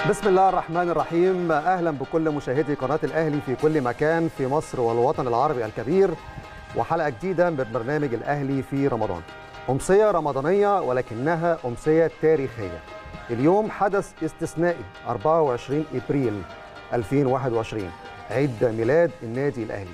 بسم الله الرحمن الرحيم اهلا بكل مشاهدي قناه الاهلي في كل مكان في مصر والوطن العربي الكبير وحلقه جديده من برنامج الاهلي في رمضان امسيه رمضانيه ولكنها امسيه تاريخيه اليوم حدث استثنائي 24 ابريل 2021 عيد ميلاد النادي الاهلي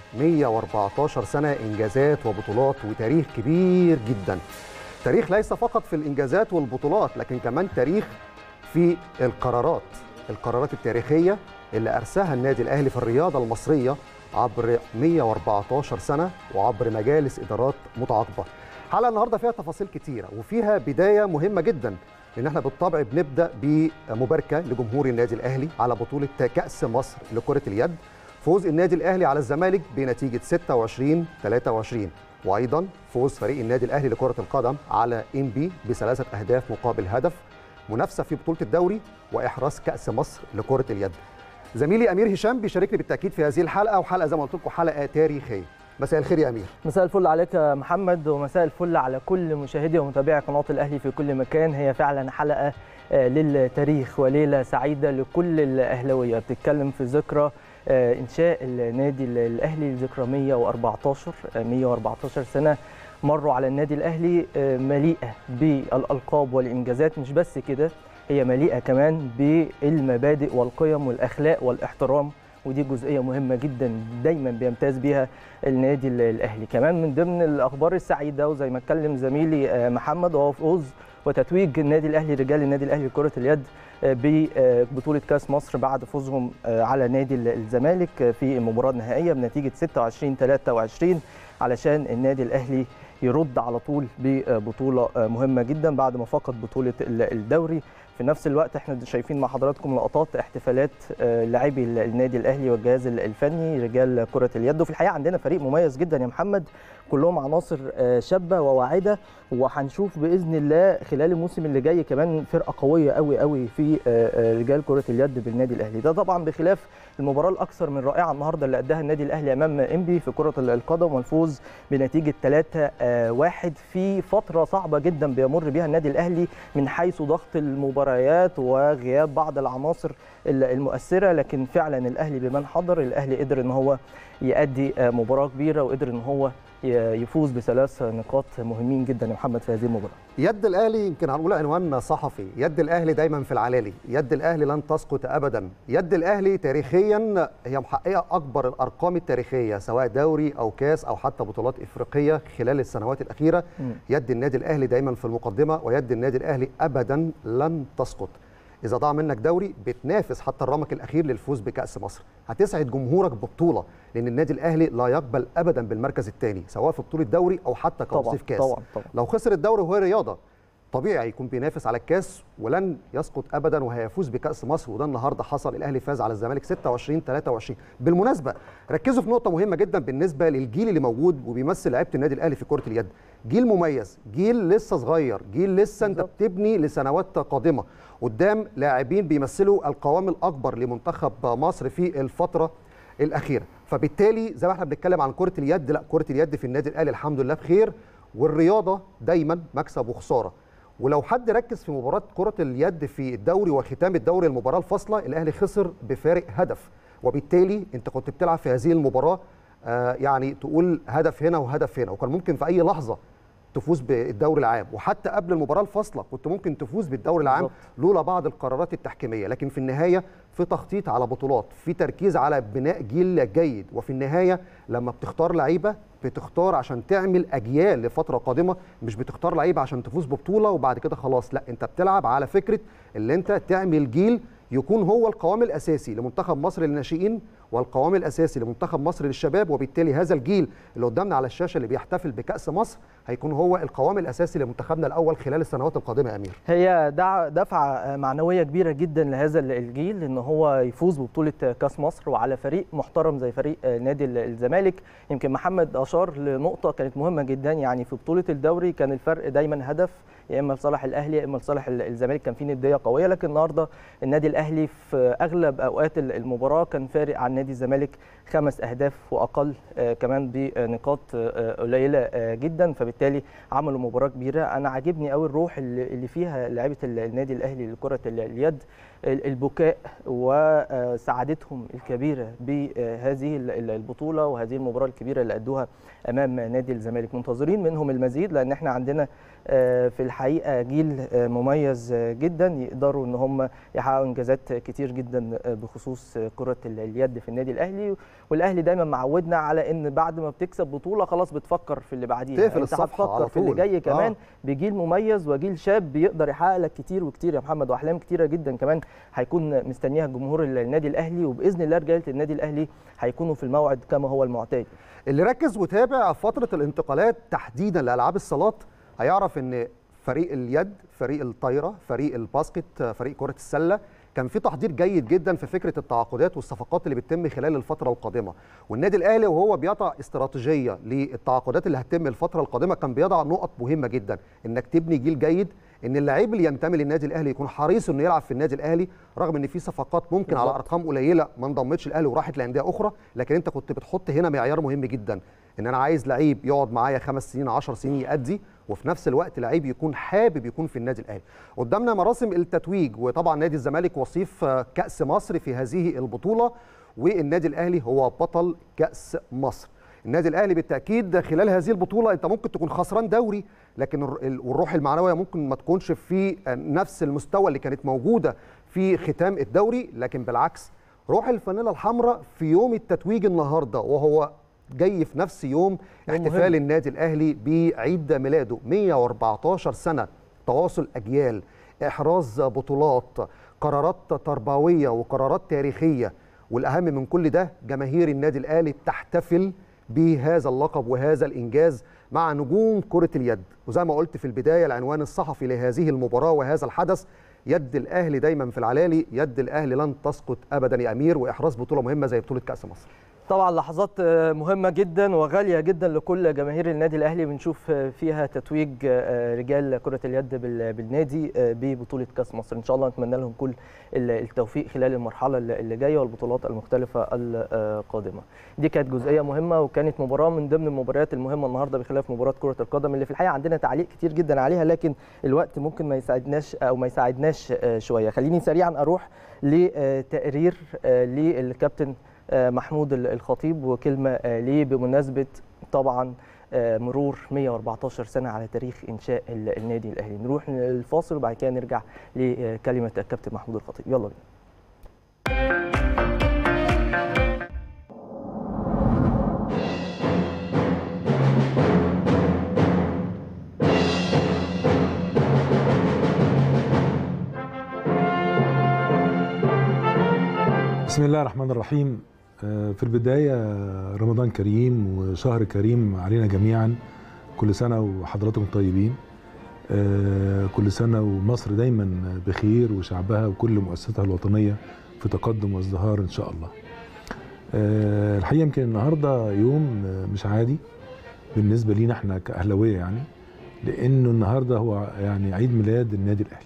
114 سنه انجازات وبطولات وتاريخ كبير جدا تاريخ ليس فقط في الانجازات والبطولات لكن كمان تاريخ في القرارات القرارات التاريخية اللي أرساها النادي الأهلي في الرياضة المصرية عبر 114 سنة وعبر مجالس إدارات متعاقبة حلقة النهاردة فيها تفاصيل كتيرة وفيها بداية مهمة جدا لأن احنا بالطبع بنبدأ بمباركة لجمهور النادي الأهلي على بطولة كأس مصر لكرة اليد فوز النادي الأهلي على الزمالك بنتيجة 26 23 وأيضا فوز فريق النادي الأهلي لكرة القدم على إم بي بثلاثة أهداف مقابل هدف منافسه في بطوله الدوري واحراز كاس مصر لكره اليد. زميلي امير هشام بيشاركني بالتاكيد في هذه الحلقه وحلقه زي ما قلت لكم حلقه تاريخيه. مساء الخير يا امير. مساء الفل عليك يا محمد ومساء الفل على كل مشاهدي ومتابعي قناه الاهلي في كل مكان هي فعلا حلقه للتاريخ وليله سعيده لكل الاهلاويه بتتكلم في ذكرى انشاء النادي الاهلي ذكرى 114 114 سنه مروا على النادي الاهلي مليئه بالالقاب والانجازات مش بس كده هي مليئه كمان بالمبادئ والقيم والاخلاق والاحترام ودي جزئيه مهمه جدا دايما بيمتاز بيها النادي الاهلي كمان من ضمن الاخبار السعيده وزي ما اتكلم زميلي محمد وهو فوز وتتويج النادي الاهلي رجال النادي الاهلي لكره اليد ببطوله كاس مصر بعد فوزهم على نادي الزمالك في المباراه النهائيه بنتيجه 26 23 علشان النادي الاهلي يرد على طول ببطوله مهمه جدا بعد ما فقد بطوله الدوري في نفس الوقت احنا شايفين مع حضراتكم لقطات احتفالات لاعبي النادي الاهلي والجهاز الفني رجال كره اليد وفي الحقيقه عندنا فريق مميز جدا يا محمد كلهم عناصر شابه وواعده وهنشوف باذن الله خلال الموسم اللي جاي كمان فرقه قويه قوي قوي في رجال كره اليد بالنادي الاهلي ده طبعا بخلاف المباراه الاكثر من رائعه النهارده اللي اداها النادي الاهلي امام انبي في كره القدم والفوز بنتيجه 3-1 في فتره صعبه جدا بيمر بها النادي الاهلي من حيث ضغط المباريات وغياب بعض العناصر المؤثره لكن فعلا الاهلي بمن حضر الاهلي قدر ان هو يؤدي مباراه كبيره وقدر ان هو يفوز بثلاث نقاط مهمين جدا يا محمد في هذه المباراه. يد الاهلي يمكن هنقول عنوان صحفي، يد الاهلي دايما في العلالي، يد الاهلي لن تسقط ابدا، يد الاهلي تاريخيا هي محققه اكبر الارقام التاريخيه سواء دوري او كاس او حتى بطولات افريقيه خلال السنوات الاخيره، م. يد النادي الاهلي دايما في المقدمه ويد النادي الاهلي ابدا لن تسقط. اذا ضاع منك دوري بتنافس حتى الرمق الاخير للفوز بكاس مصر هتسعد جمهورك ببطوله لان النادي الاهلي لا يقبل ابدا بالمركز الثاني سواء في بطوله دوري او حتى كوصيف كاس طبعا طبعا لو خسر الدوري وهي رياضه طبيعي يكون بينافس على الكاس ولن يسقط ابدا وهيفوز بكاس مصر وده النهارده حصل الاهلي فاز على الزمالك 26 23 بالمناسبه ركزوا في نقطه مهمه جدا بالنسبه للجيل اللي موجود وبيمثل لعيبه النادي الاهلي في كره اليد جيل مميز جيل لسه صغير جيل لسه انت بتبني لسنوات قادمه قدام لاعبين بيمثلوا القوام الاكبر لمنتخب مصر في الفتره الاخيره فبالتالي زي ما احنا بنتكلم عن كره اليد لا كره اليد في النادي الاهلي الحمد لله بخير والرياضه دايما مكسب وخساره ولو حد ركز في مباراه كره اليد في الدوري وختام الدوري المباراه الفاصله الاهلي خسر بفارق هدف وبالتالي انت كنت بتلعب في هذه المباراه آه يعني تقول هدف هنا وهدف هنا وكان ممكن في اي لحظه تفوز بالدوري العام وحتى قبل المباراه الفاصله كنت ممكن تفوز بالدوري العام لولا بعض القرارات التحكيميه لكن في النهايه في تخطيط على بطولات في تركيز على بناء جيل جيد وفي النهايه لما بتختار لعيبه بتختار عشان تعمل اجيال لفتره قادمه مش بتختار لعيبه عشان تفوز ببطوله وبعد كده خلاص لا انت بتلعب على فكره اللي انت تعمل جيل يكون هو القوام الاساسي لمنتخب مصر للناشئين والقوام الاساسي لمنتخب مصر للشباب وبالتالي هذا الجيل اللي قدامنا على الشاشه اللي بيحتفل بكاس مصر هيكون هو القوام الاساسي لمنتخبنا الاول خلال السنوات القادمه يا امير هي دفعه معنويه كبيره جدا لهذا الجيل ان هو يفوز ببطوله كاس مصر وعلى فريق محترم زي فريق نادي الزمالك يمكن محمد اشار لنقطه كانت مهمه جدا يعني في بطوله الدوري كان الفرق دايما هدف يا اما لصالح الاهلي يا اما لصالح الزمالك كان في نديه قويه لكن النهارده النادي الاهلي في اغلب اوقات المباراه كان فارق عن نادي الزمالك خمس اهداف واقل كمان بنقاط قليله جدا فبالتالي عملوا مباراه كبيره انا عاجبني قوي الروح اللي فيها لعيبه النادي الاهلي لكره اليد البكاء وسعادتهم الكبيره بهذه البطوله وهذه المباراه الكبيره اللي ادوها امام نادي الزمالك منتظرين منهم المزيد لان احنا عندنا في الحقيقه جيل مميز جدا يقدروا ان هم يحققوا انجازات كتير جدا بخصوص كره اليد في النادي الاهلي والاهلي دايما معودنا على ان بعد ما بتكسب بطوله خلاص بتفكر في اللي بعديها تقفل الصفحه على طول في اللي جاي كمان آه. بجيل مميز وجيل شاب بيقدر يحقق لك كتير وكتير يا محمد واحلام كتيره جدا كمان هيكون مستنيها جمهور النادي الاهلي وباذن الله رجاله النادي الاهلي هيكونوا في الموعد كما هو المعتاد اللي ركز وتابع فتره الانتقالات تحديدا لالعاب الصالات هيعرف ان فريق اليد فريق الطايره فريق الباسكت فريق كره السله كان في تحضير جيد جدا في فكره التعاقدات والصفقات اللي بتتم خلال الفتره القادمه والنادي الاهلي وهو بيضع استراتيجيه للتعاقدات اللي هتتم الفتره القادمه كان بيضع نقط مهمه جدا انك تبني جيل جيد ان اللعيب اللي ينتمي للنادي الاهلي يكون حريص انه يلعب في النادي الاهلي رغم ان في صفقات ممكن على ارقام قليله ما انضمتش الاهلي وراحت لانديه اخرى لكن انت كنت بتحط هنا معيار مهم جدا ان انا عايز لعيب يقعد معايا خمس سنين 10 سنين يأدي وفي نفس الوقت لعيب يكون حابب يكون في النادي الاهلي قدامنا مراسم التتويج وطبعا نادي الزمالك وصيف كاس مصر في هذه البطوله والنادي الاهلي هو بطل كاس مصر النادي الاهلي بالتاكيد خلال هذه البطوله انت ممكن تكون خسران دوري لكن والروح المعنويه ممكن ما تكونش في نفس المستوى اللي كانت موجوده في ختام الدوري لكن بالعكس روح الفانيلا الحمراء في يوم التتويج النهارده وهو جاي في نفس يوم احتفال النادي الاهلي بعيد ميلاده 114 سنه تواصل اجيال احراز بطولات قرارات تربويه وقرارات تاريخيه والاهم من كل ده جماهير النادي الاهلي بتحتفل بهذا اللقب وهذا الانجاز مع نجوم كره اليد وزي ما قلت في البدايه العنوان الصحفي لهذه المباراه وهذا الحدث يد الاهلي دايما في العلالي يد الاهلي لن تسقط ابدا يا امير واحراز بطوله مهمه زي بطوله كاس مصر طبعا لحظات مهمه جدا وغاليه جدا لكل جماهير النادي الاهلي بنشوف فيها تتويج رجال كره اليد بالنادي ببطوله كاس مصر ان شاء الله نتمنى لهم كل التوفيق خلال المرحله اللي جايه والبطولات المختلفه القادمه دي كانت جزئيه مهمه وكانت مباراه من ضمن المباريات المهمه النهارده بخلاف مباراه كره القدم اللي في الحقيقه عندنا تعليق كتير جدا عليها لكن الوقت ممكن ما يساعدناش او ما يساعدناش شويه خليني سريعا اروح لتقرير للكابتن محمود الخطيب وكلمه ليه بمناسبه طبعا مرور 114 سنه على تاريخ انشاء النادي الاهلي نروح الفاصل وبعد كده نرجع لكلمه الكابتن محمود الخطيب يلا بينا بسم الله الرحمن الرحيم في البداية رمضان كريم وشهر كريم علينا جميعا كل سنة وحضراتكم طيبين كل سنة ومصر دايما بخير وشعبها وكل مؤسساتها الوطنية في تقدم وازدهار إن شاء الله الحقيقة يمكن النهاردة يوم مش عادي بالنسبة لينا احنا كأهلاوية يعني لأنه النهاردة هو يعني عيد ميلاد النادي الأهلي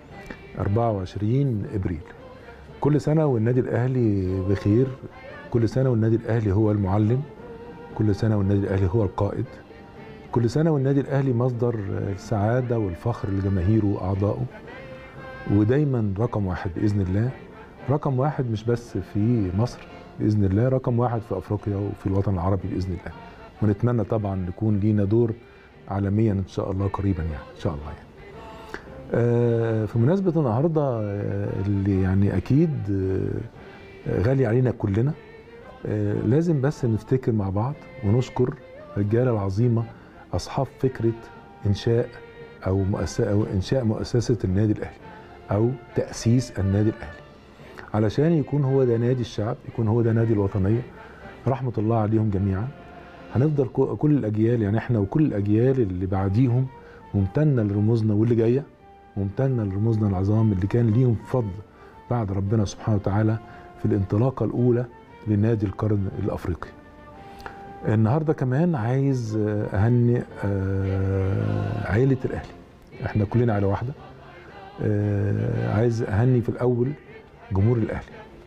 24 إبريل كل سنة والنادي الأهلي بخير كل سنة والنادي الأهلي هو المعلم كل سنة والنادي الأهلي هو القائد كل سنة والنادي الأهلي مصدر السعادة والفخر لجماهيره وأعضائه ودايما رقم واحد بإذن الله رقم واحد مش بس في مصر بإذن الله رقم واحد في أفريقيا وفي الوطن العربي بإذن الله ونتمنى طبعا نكون لينا دور عالميا إن شاء الله قريبا يعني إن شاء الله يعني آه في مناسبة النهاردة آه اللي يعني أكيد آه غالي علينا كلنا لازم بس نفتكر مع بعض ونشكر الرجالة العظيمة أصحاب فكرة إنشاء أو مؤسسة أو إنشاء مؤسسة النادي الأهلي أو تأسيس النادي الأهلي علشان يكون هو ده نادي الشعب يكون هو ده نادي الوطنية رحمة الله عليهم جميعا هنفضل كل الأجيال يعني إحنا وكل الأجيال اللي بعديهم ممتنة لرموزنا واللي جاية ممتنة لرموزنا العظام اللي كان ليهم فضل بعد ربنا سبحانه وتعالى في الانطلاقة الأولى لنادي القرن الأفريقي النهاردة كمان عايز أهنئ عائلة الأهلي احنا كلنا عائلة واحدة عايز أهني في الأول جمهور الأهلي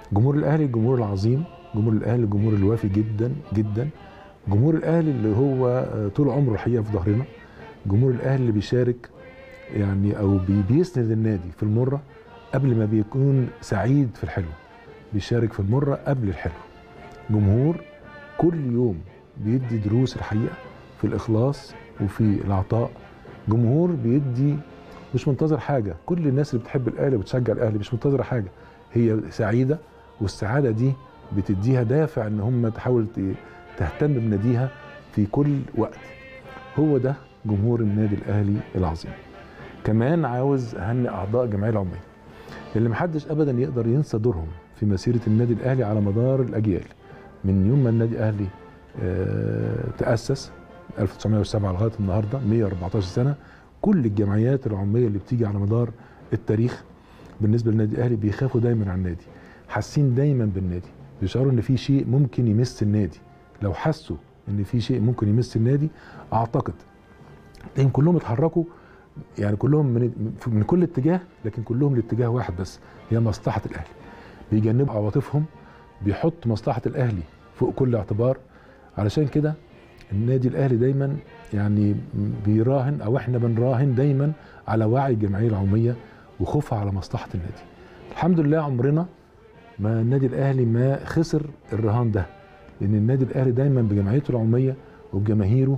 جمهور الاهلي الجمهور العظيم جمهور الاهلي الجمهور الوافي جدا جدا جمهور الاهلي اللي هو آه، طول عمره الحقيقه في ظهرنا جمهور الاهلي اللي بيشارك يعني او بي- بيسند النادي في المره قبل ما بيكون سعيد في الحلو بيشارك في المره قبل الحلو جمهور كل يوم بيدي دروس الحقيقه في الاخلاص وفي العطاء جمهور بيدي مش منتظر حاجه كل الناس اللي بتحب الاهلي وبتشجع الاهلي مش منتظره حاجه هي سعيده والسعاده دي بتديها دافع ان هم تحاول ت- تهتم بناديها في كل وقت هو ده جمهور النادي الاهلي العظيم كمان عاوز اهنئ اعضاء الجمعيه العموميه اللي محدش ابدا يقدر ينسى دورهم في مسيره النادي الاهلي على مدار الاجيال من يوم ما النادي الاهلي آه، تاسس 1907 لغايه النهارده 114 سنه كل الجمعيات العموميه اللي بتيجي على مدار التاريخ بالنسبه للنادي الاهلي بيخافوا دايما على النادي حاسين دايما بالنادي بيشعروا ان في شيء ممكن يمس النادي لو حسوا ان في شيء ممكن يمس النادي اعتقد لان كلهم اتحركوا يعني كلهم من من كل اتجاه لكن كلهم لاتجاه واحد بس هي مصلحه الاهلي بيجنبوا عواطفهم بيحط مصلحه الاهلي فوق كل اعتبار علشان كده النادي الاهلي دايما يعني بيراهن او احنا بنراهن دايما على وعي الجمعيه العموميه وخوفها على مصلحه النادي الحمد لله عمرنا ما النادي الاهلي ما خسر الرهان ده لان النادي الاهلي دايما بجمعيته العموميه وبجماهيره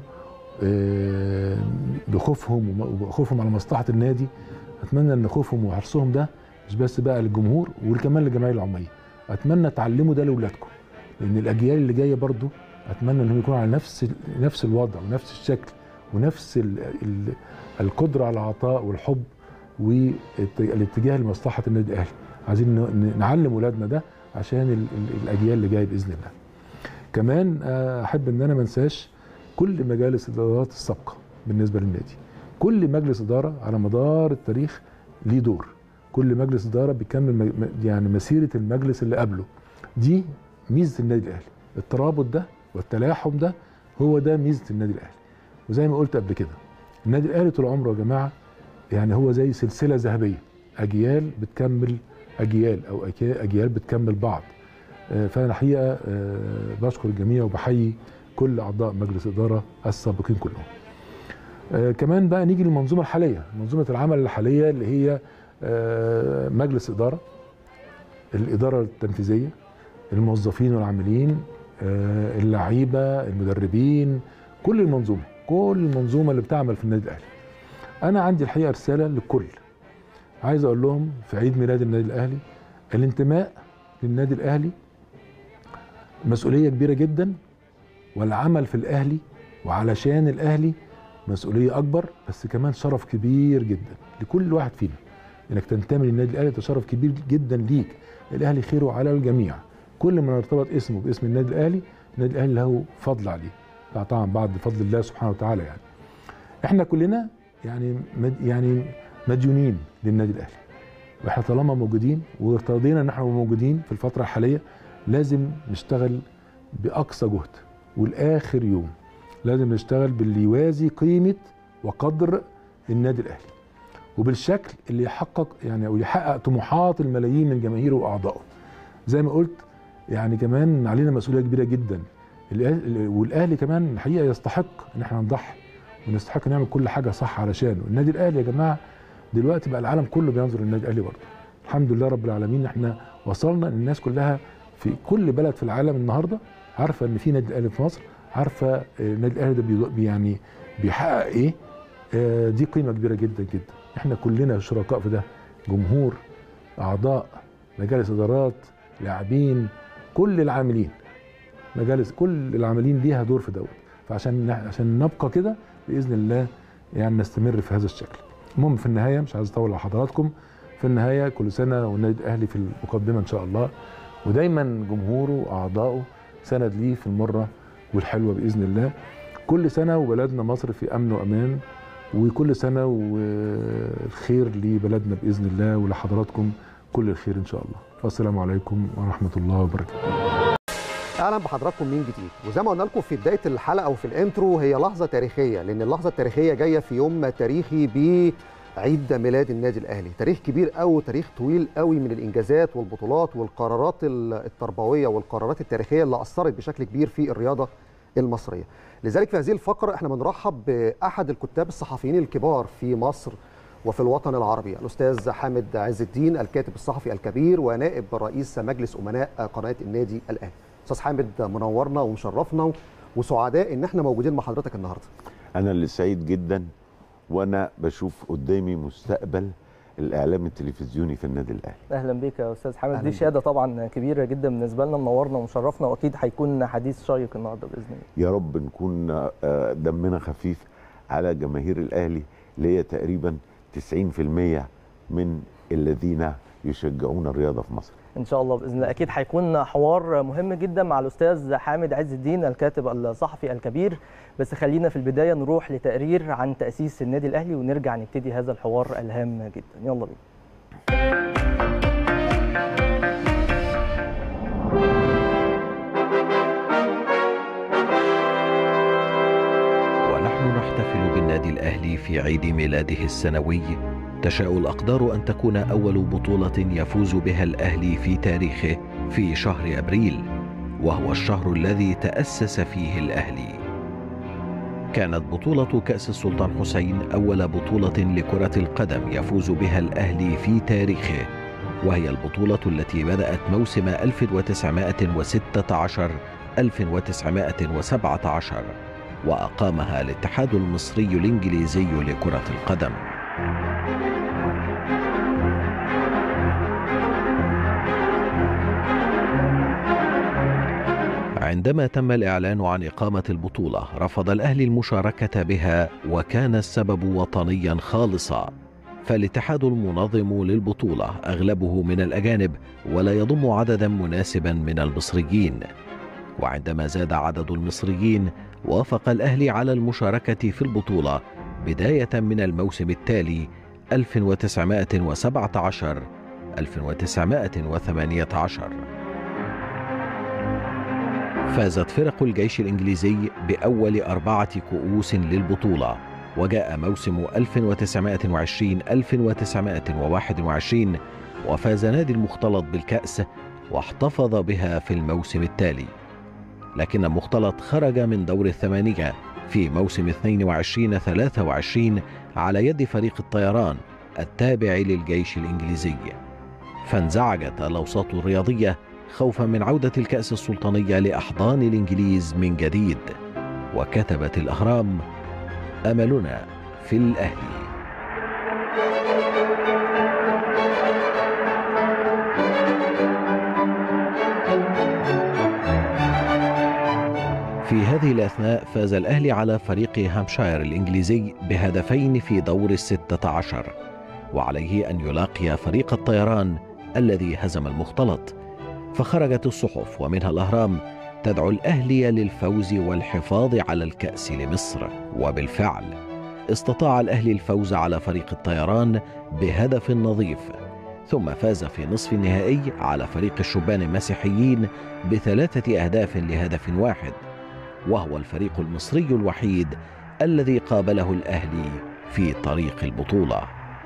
آه، بخوفهم وم- وخوفهم على مصلحه النادي اتمنى ان خوفهم وحرصهم ده مش بس بقى للجمهور وكمان للجمعيه العموميه اتمنى تعلموا ده لاولادكم لان الاجيال اللي جايه برضو اتمنى انهم يكونوا على نفس ال- نفس الوضع ونفس الشكل ونفس ال ال القدره على العطاء والحب والاتجاه لمصلحه النادي الاهلي عايزين ن- ن- نعلم ولادنا ده عشان ال- ال- الاجيال اللي جايه باذن الله كمان آه، احب ان انا ما انساش كل مجالس الادارات السابقه بالنسبه للنادي كل مجلس اداره على مدار التاريخ ليه دور كل مجلس اداره بيكمل م- م- يعني مسيره المجلس اللي قبله دي ميزه النادي الاهلي الترابط ده والتلاحم ده هو ده ميزه النادي الاهلي وزي ما قلت قبل كده النادي الاهلي طول عمره يا جماعه يعني هو زي سلسله ذهبيه اجيال بتكمل اجيال او أجيال- اجيال بتكمل بعض آه، فانا الحقيقه آه، بشكر الجميع وبحيي كل اعضاء مجلس الاداره السابقين كلهم. آه، كمان بقى نيجي للمنظومه الحاليه، منظومه العمل الحاليه اللي هي آه، مجلس اداره الاداره التنفيذيه الموظفين والعاملين آه، اللعيبه المدربين كل المنظومه كل المنظومه اللي بتعمل في النادي الاهلي. انا عندي الحقيقه رساله للكل عايز اقول لهم في عيد ميلاد النادي الاهلي الانتماء للنادي الاهلي مسؤوليه كبيره جدا والعمل في الاهلي وعلشان الاهلي مسؤوليه اكبر بس كمان شرف كبير جدا لكل واحد فينا انك تنتمي للنادي الاهلي ده شرف كبير جدا ليك الاهلي خيره على الجميع كل ما ارتبط اسمه باسم النادي الاهلي النادي الاهلي له فضل عليه لا طبعا بعد فضل الله سبحانه وتعالى يعني احنا كلنا يعني مد يعني مديونين للنادي الاهلي واحنا طالما موجودين وارتضينا ان احنا موجودين في الفتره الحاليه لازم نشتغل باقصى جهد والاخر يوم لازم نشتغل باللي يوازي قيمه وقدر النادي الاهلي وبالشكل اللي يحقق يعني او يحقق طموحات الملايين من جماهيره واعضائه زي ما قلت يعني كمان علينا مسؤوليه كبيره جدا الأهلي- والاهلي كمان الحقيقه يستحق ان احنا نضحي ونستحق نعمل كل حاجه صح علشانه النادي الاهلي يا جماعه دلوقتي بقى العالم كله بينظر للنادي الاهلي برضه الحمد لله رب العالمين احنا وصلنا ان الناس كلها في كل بلد في العالم النهارده عارفه ان في نادي الاهلي في مصر عارفه آه، النادي الاهلي ده بي- بي- يعني بيحقق ايه آه، دي قيمه كبيره جدا جدا احنا كلنا شركاء في ده جمهور اعضاء مجالس ادارات لاعبين كل العاملين مجالس كل العاملين ليها دور في دوت فعشان عشان نبقى كده باذن الله يعني نستمر في هذا الشكل المهم في النهايه مش عايز اطول على حضراتكم في النهايه كل سنه والنادي الاهلي في المقدمه ان شاء الله ودايما جمهوره واعضائه سند ليه في المره والحلوه باذن الله كل سنه وبلدنا مصر في امن وامان وكل سنه والخير لبلدنا باذن الله ولحضراتكم كل الخير ان شاء الله والسلام عليكم ورحمه الله وبركاته اهلا بحضراتكم من جديد وزي ما قلنا لكم في بدايه الحلقه وفي الانترو هي لحظه تاريخيه لان اللحظه التاريخيه جايه في يوم تاريخي ب عيد ميلاد النادي الاهلي تاريخ كبير قوي تاريخ طويل قوي من الانجازات والبطولات والقرارات التربويه والقرارات التاريخيه اللي اثرت بشكل كبير في الرياضه المصريه لذلك في هذه الفقره احنا بنرحب باحد الكتاب الصحفيين الكبار في مصر وفي الوطن العربي الاستاذ حامد عز الدين الكاتب الصحفي الكبير ونائب رئيس مجلس امناء قناه النادي الاهلي استاذ حامد منورنا ومشرفنا وسعداء ان احنا موجودين مع حضرتك النهارده انا اللي سعيد جدا وانا بشوف قدامي مستقبل الاعلام التلفزيوني في النادي الاهلي اهلا بك يا استاذ حامد أهلاً دي بك. شهاده طبعا كبيره جدا بالنسبه لنا منورنا ومشرفنا واكيد هيكون حديث شيق النهارده باذن الله يا رب نكون آه، دمنا خفيف على جماهير الاهلي اللي هي تقريبا 90% من الذين يشجعون الرياضه في مصر ان شاء الله باذن الله اكيد هيكون حوار مهم جدا مع الاستاذ حامد عز الدين الكاتب الصحفي الكبير بس خلينا في البدايه نروح لتقرير عن تاسيس النادي الاهلي ونرجع نبتدي هذا الحوار الهام جدا يلا بينا ونحن نحتفل بالنادي الأهلي في عيد ميلاده السنوي تشاء الأقدار أن تكون أول بطولة يفوز بها الأهلي في تاريخه في شهر أبريل وهو الشهر الذي تأسس فيه الأهلي كانت بطولة كأس السلطان حسين أول بطولة لكرة القدم يفوز بها الأهلي في تاريخه وهي البطولة التي بدأت موسم 1916 1917 وأقامها الاتحاد المصري الإنجليزي لكرة القدم عندما تم الإعلان عن إقامة البطولة رفض الأهلي المشاركة بها وكان السبب وطنيا خالصا فالاتحاد المنظم للبطولة أغلبه من الأجانب ولا يضم عددا مناسبا من المصريين وعندما زاد عدد المصريين وافق الأهلي على المشاركة في البطولة بداية من الموسم التالي 1917 1918 فازت فرق الجيش الإنجليزي بأول أربعة كؤوس للبطولة وجاء موسم 1920 1921 وفاز نادي المختلط بالكأس واحتفظ بها في الموسم التالي لكن المختلط خرج من دور الثمانية في موسم 22 23 على يد فريق الطيران التابع للجيش الإنجليزي فانزعجت الأوساط الرياضية خوفا من عودة الكأس السلطانية لأحضان الإنجليز من جديد وكتبت الأهرام أملنا في الأهلي في هذه الأثناء فاز الأهلي على فريق هامشاير الإنجليزي بهدفين في دور الستة عشر وعليه أن يلاقي فريق الطيران الذي هزم المختلط فخرجت الصحف ومنها الأهرام تدعو الأهلي للفوز والحفاظ على الكأس لمصر وبالفعل استطاع الأهلي الفوز على فريق الطيران بهدف نظيف ثم فاز في نصف النهائي على فريق الشبان المسيحيين بثلاثة أهداف لهدف واحد وهو الفريق المصري الوحيد الذي قابله الأهلي في طريق البطولة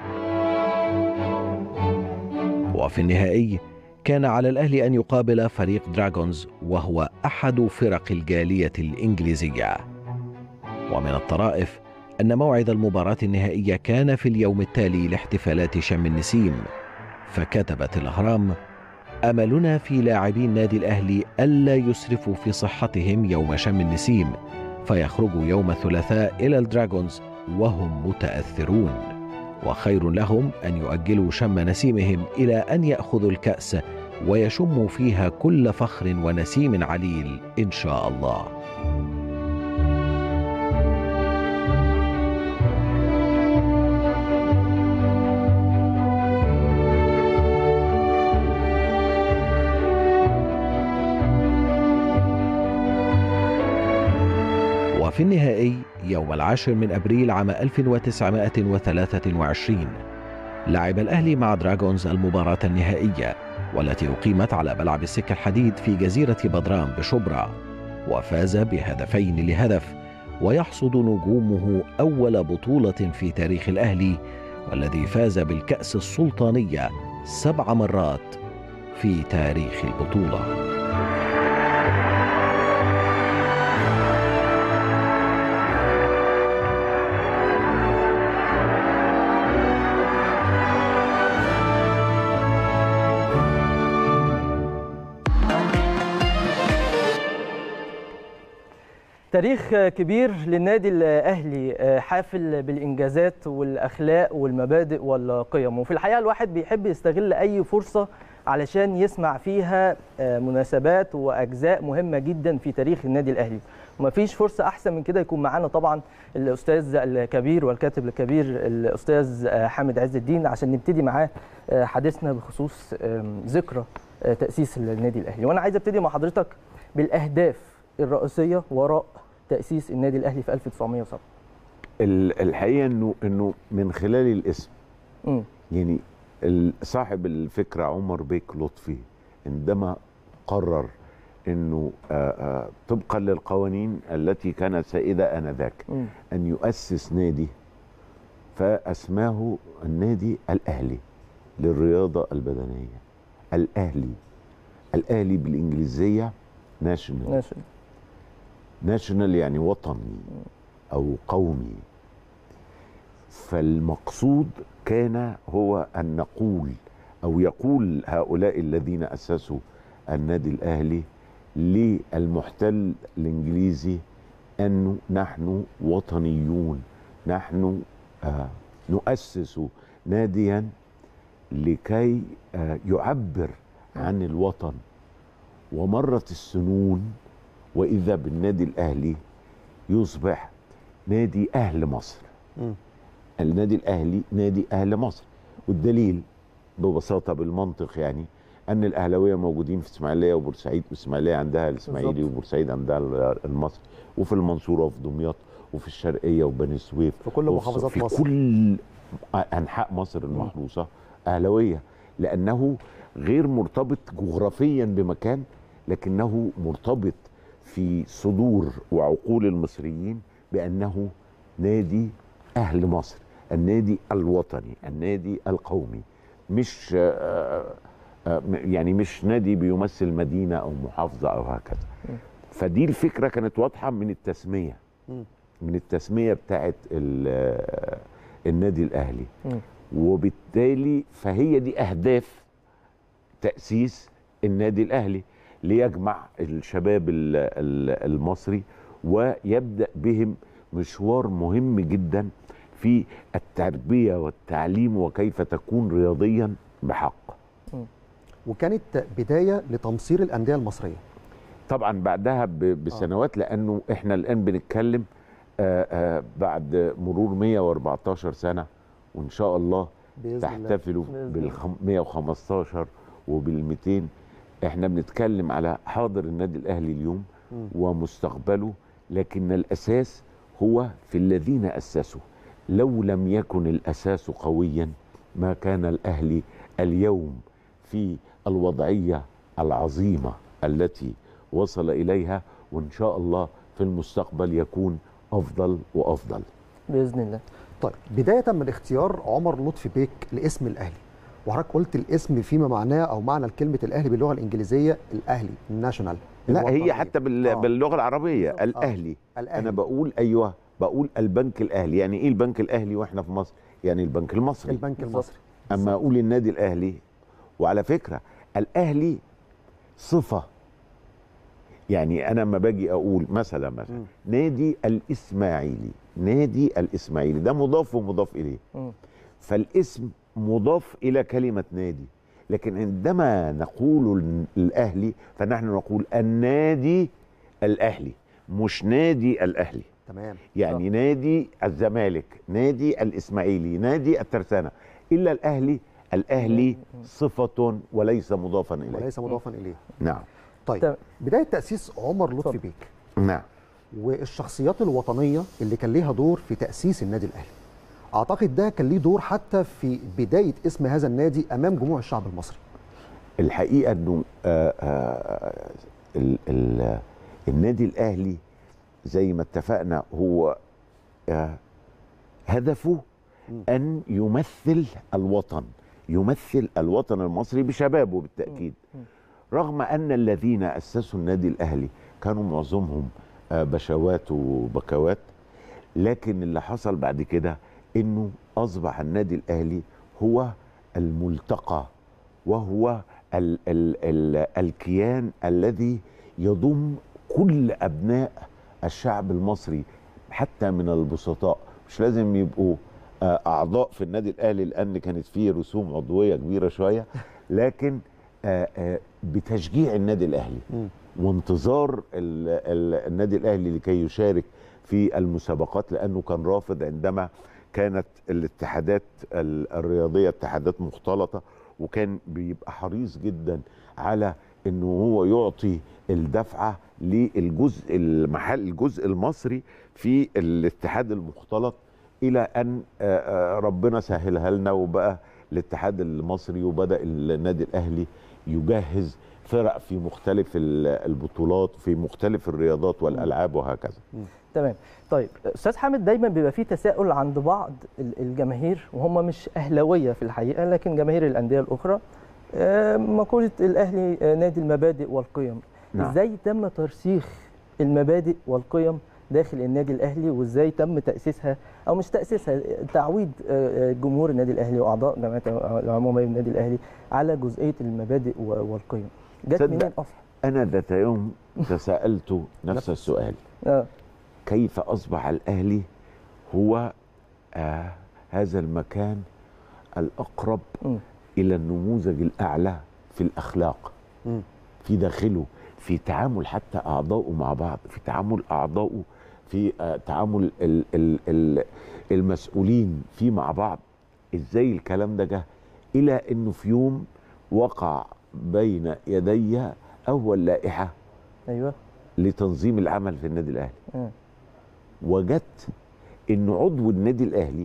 وفي النهائي كان على الأهلي أن يقابل فريق دراغونز وهو أحد فرق الجالية الإنجليزية ومن الطرائف أن موعد المباراة النهائية كان في اليوم التالي لاحتفالات شم النسيم فكتبت الأهرام أملنا في لاعبي النادي الأهلي ألا يسرفوا في صحتهم يوم شم النسيم فيخرجوا يوم الثلاثاء إلى الدراغونز وهم متأثرون وخير لهم أن يؤجلوا شم نسيمهم إلى أن يأخذوا الكأس ويشموا فيها كل فخر ونسيم عليل إن شاء الله وفي النهائي يوم العاشر من أبريل عام 1923 لعب الأهلي مع دراغونز المباراة النهائية والتي أقيمت على ملعب السكة الحديد في جزيرة بدران بشبرا وفاز بهدفين لهدف ويحصد نجومه أول بطولة في تاريخ الأهلي والذي فاز بالكأس السلطانية سبع مرات في تاريخ البطولة تاريخ كبير للنادي الاهلي حافل بالانجازات والاخلاق والمبادئ والقيم وفي الحقيقه الواحد بيحب يستغل اي فرصه علشان يسمع فيها مناسبات واجزاء مهمه جدا في تاريخ النادي الاهلي ومفيش فرصه احسن من كده يكون معانا طبعا الاستاذ الكبير والكاتب الكبير الاستاذ حامد عز الدين عشان نبتدي معاه حديثنا بخصوص ذكرى تاسيس النادي الاهلي وانا عايز ابتدي مع حضرتك بالاهداف الرئيسيه وراء تاسيس النادي الاهلي في 1907 الحقيقه انه انه من خلال الاسم امم يعني صاحب الفكره عمر بيك لطفي عندما قرر انه آآ آآ طبقا للقوانين التي كانت سائده انذاك مم. ان يؤسس نادي فاسماه النادي الاهلي للرياضه البدنيه الاهلي الاهلي بالانجليزيه ناشونال ماشي ناشونال يعني وطني او قومي فالمقصود كان هو ان نقول او يقول هؤلاء الذين اسسوا النادي الاهلي للمحتل الانجليزي انه نحن وطنيون نحن آه نؤسس ناديا لكي آه يعبر عن الوطن ومرت السنون واذا بالنادي الاهلي يصبح نادي اهل مصر مم. النادي الاهلي نادي اهل مصر والدليل ببساطه بالمنطق يعني ان الاهلاويه موجودين في اسماعيليه وبورسعيد والاسماعيليه عندها الاسماعيلي بالظبط. وبورسعيد عندها المصري وفي المنصوره وفي دمياط وفي الشرقيه وبني سويف في كل وفي- محافظات في مصر. كل انحاء مصر المحروسه اهلاويه لانه غير مرتبط جغرافيا بمكان لكنه مرتبط في صدور وعقول المصريين بانه نادي اهل مصر النادي الوطني النادي القومي مش آه، آه، يعني مش نادي بيمثل مدينه او محافظه او هكذا فدي الفكره كانت واضحه من التسميه مم. من التسميه بتاعت ال- آه، النادي الاهلي مم. وبالتالي فهي دي اهداف تاسيس النادي الاهلي ليجمع الشباب ال- ال- المصري ويبدا بهم مشوار مهم جدا في التربيه والتعليم وكيف تكون رياضيا بحق وكانت بدايه لتمصير الانديه المصريه طبعا بعدها ب- بسنوات لانه احنا الان بنتكلم آه، آه، بعد مرور 114 سنه وان شاء الله باذن الله تحتفلوا بإذن بال 115 وبال 200 احنا بنتكلم على حاضر النادي الاهلي اليوم مم. ومستقبله لكن الاساس هو في الذين اسسوا لو لم يكن الاساس قويا ما كان الاهلي اليوم في الوضعيه العظيمه التي وصل اليها وان شاء الله في المستقبل يكون افضل وافضل باذن الله طيب بدايه من اختيار عمر لطفي بيك لاسم الاهلي وحضرتك قلت الاسم فيما معناه او معنى كلمه الاهلي باللغه الانجليزيه الاهلي الناشونال لا الوطني. هي حتى بال... آه. باللغه العربيه بالظبط. آه. الاهلي الاهلي انا بقول ايوه بقول البنك الاهلي يعني ايه البنك الاهلي واحنا في مصر يعني البنك المصري البنك بالظبط. المصري اما اقول النادي الاهلي وعلى فكره الاهلي صفه يعني انا لما باجي اقول مثلا مثلا مم. نادي الاسماعيلي نادي الاسماعيلي ده مضاف ومضاف اليه مم. فالاسم مضاف الى كلمه نادي لكن عندما نقول ال- الاهلي فنحن نقول النادي الاهلي مش نادي الاهلي تمام يعني نادي الزمالك نادي الاسماعيلي نادي الترسانه الا الاهلي الاهلي صفه وليس مضافا اليه وليس مضافا اليه نعم طيب تمام. بدايه تاسيس عمر لطفي اتفضل. بيك نعم والشخصيات الوطنيه اللي كان ليها دور في تاسيس النادي الاهلي اعتقد ده كان ليه دور حتى في بدايه اسم هذا النادي امام جموع الشعب المصري الحقيقه انه آه آه ال ال النادي الاهلي زي ما اتفقنا هو آه هدفه ان يمثل الوطن يمثل الوطن المصري بشبابه بالتاكيد رغم ان الذين اسسوا النادي الاهلي كانوا معظمهم آه، بشوات وبكوات لكن اللي حصل بعد كده انه اصبح النادي الاهلي هو الملتقى وهو ال ال ال الكيان الذي يضم كل ابناء الشعب المصري حتى من البسطاء مش لازم يبقوا آه، اعضاء في النادي الاهلي لان كانت فيه رسوم عضويه كبيره شويه لكن آه، آه، بتشجيع النادي الاهلي وانتظار ال- ال- النادي الاهلي لكي يشارك في المسابقات لانه كان رافض عندما كانت الاتحادات ال- الرياضيه اتحادات مختلطه وكان بيبقى حريص جدا على انه هو يعطي الدفعه للجزء المحل الجزء المصري في الاتحاد المختلط الى ان آه، آه، ربنا سهلها لنا وبقى الاتحاد المصري وبدا النادي الاهلي يجهز فرق في مختلف ال- البطولات في مختلف الرياضات والالعاب وهكذا تمام طيب استاذ حامد دايما بيبقى فيه تساؤل عند بعض ال- الجماهير وهم مش اهلاويه في الحقيقه لكن جماهير الانديه الاخرى آه، مقوله الاهلي آه، نادي المبادئ والقيم نعم. ازاي تم ترسيخ المبادئ والقيم داخل النادي الاهلي وازاي تم تاسيسها او مش تاسيسها تعويد آه، آه، جمهور النادي الاهلي واعضاء جمعيه العموميه بالنادي الاهلي على جزئيه المبادئ و- والقيم جت تصدق منين اصلا انا ذات يوم تساءلت نفس السؤال اه كيف اصبح الاهلي هو آه هذا المكان الاقرب مم. الى النموذج الاعلى في الاخلاق مم. في داخله في تعامل حتى اعضائه مع بعض في تعامل اعضائه في آه تعامل ال ال ال المسؤولين فيه مع بعض ازاي الكلام ده جه الى انه في يوم وقع بين يدي اول لائحه ايوه لتنظيم العمل في النادي الاهلي مم. وجدت ان عضو النادي الاهلي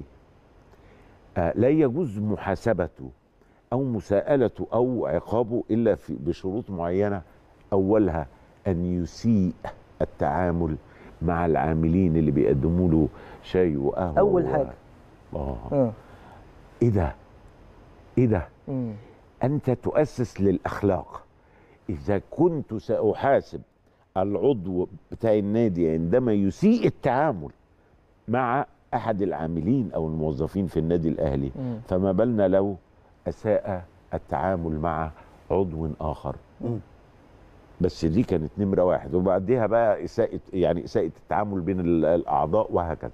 آه، لا يجوز محاسبته او مساءلته او عقابه الا في بشروط معينه اولها ان يسيء التعامل مع العاملين اللي بيقدموا له شاي وقهوه أول و- حاجة. اه اه ايه ده ايه ده مم. انت تؤسس للاخلاق اذا كنت ساحاسب العضو بتاع النادي عندما يسيء التعامل مع احد العاملين او الموظفين في النادي الاهلي مم. فما بالنا لو اساء التعامل مع عضو اخر مم. بس دي كانت نمره واحد وبعديها بقى اساءه يعني اساءه التعامل بين ال- الاعضاء وهكذا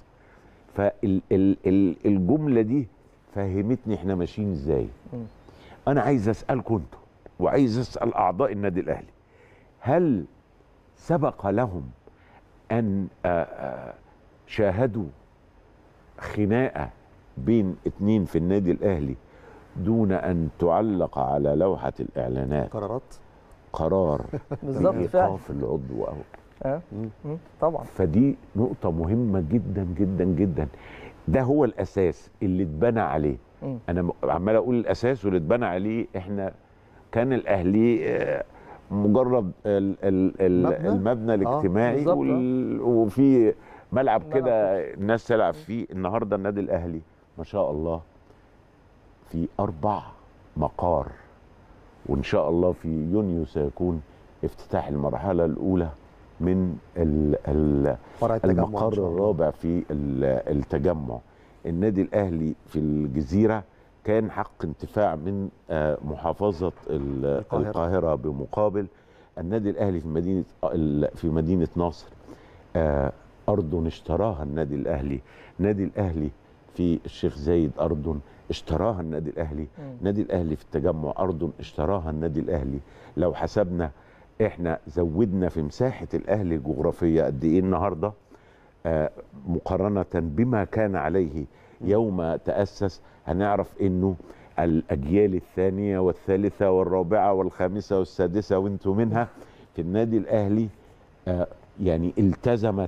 فالجمله دي فهمتني احنا ماشيين ازاي مم. انا عايز اسالكم انتوا وعايز اسال اعضاء النادي الاهلي هل سبق لهم ان آه، آه، شاهدوا خناقه بين اتنين في النادي الاهلي دون ان تعلق على لوحه الاعلانات قرارات قرار بالظبط فعلا بايقاف العضو او اه مم. طبعا فدي نقطة مهمة جدا جدا جدا ده هو الأساس اللي اتبنى عليه مم. أنا م- عمال أقول الأساس واللي اتبنى عليه إحنا كان الأهلي آه، مجرد ال ال ال مبنى؟ المبنى الاجتماعي بالظبط، آه. وال وفي ملعب ملعب كده الناس تلعب فيه النهارده النادي الأهلي ما شاء الله في أربع مقار وإن شاء الله في يونيو سيكون افتتاح المرحلة الأولى من ال ال فرع التجمع إن المقر شاء الله. الرابع في ال- التجمع النادي الاهلي في الجزيره كان حق انتفاع من آه، محافظه ال- القاهرة. القاهره بمقابل النادي الاهلي في مدينه ال- في مدينه نصر آه، ارض اشتراها النادي الاهلي النادي الاهلي في الشيخ زايد ارض اشتراها النادي الاهلي مم. النادي الاهلي في التجمع ارض اشتراها النادي الاهلي لو حسبنا احنا زودنا في مساحه الاهلي الجغرافيه قد ايه النهارده آه، مقارنه بما كان عليه يوم تاسس هنعرف انه الاجيال الثانيه والثالثه والرابعه والخامسه والسادسه وانتم منها في النادي الاهلي آه، يعني التزمت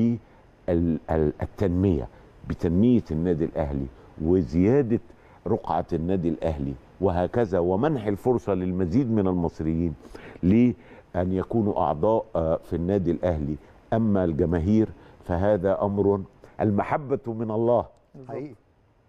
بالتنميه بتنميه النادي الاهلي وزياده رقعه النادي الاهلي وهكذا ومنح الفرصه للمزيد من المصريين لان يكونوا اعضاء آه، في النادي الاهلي اما الجماهير فهذا امر المحبه من الله حقيقي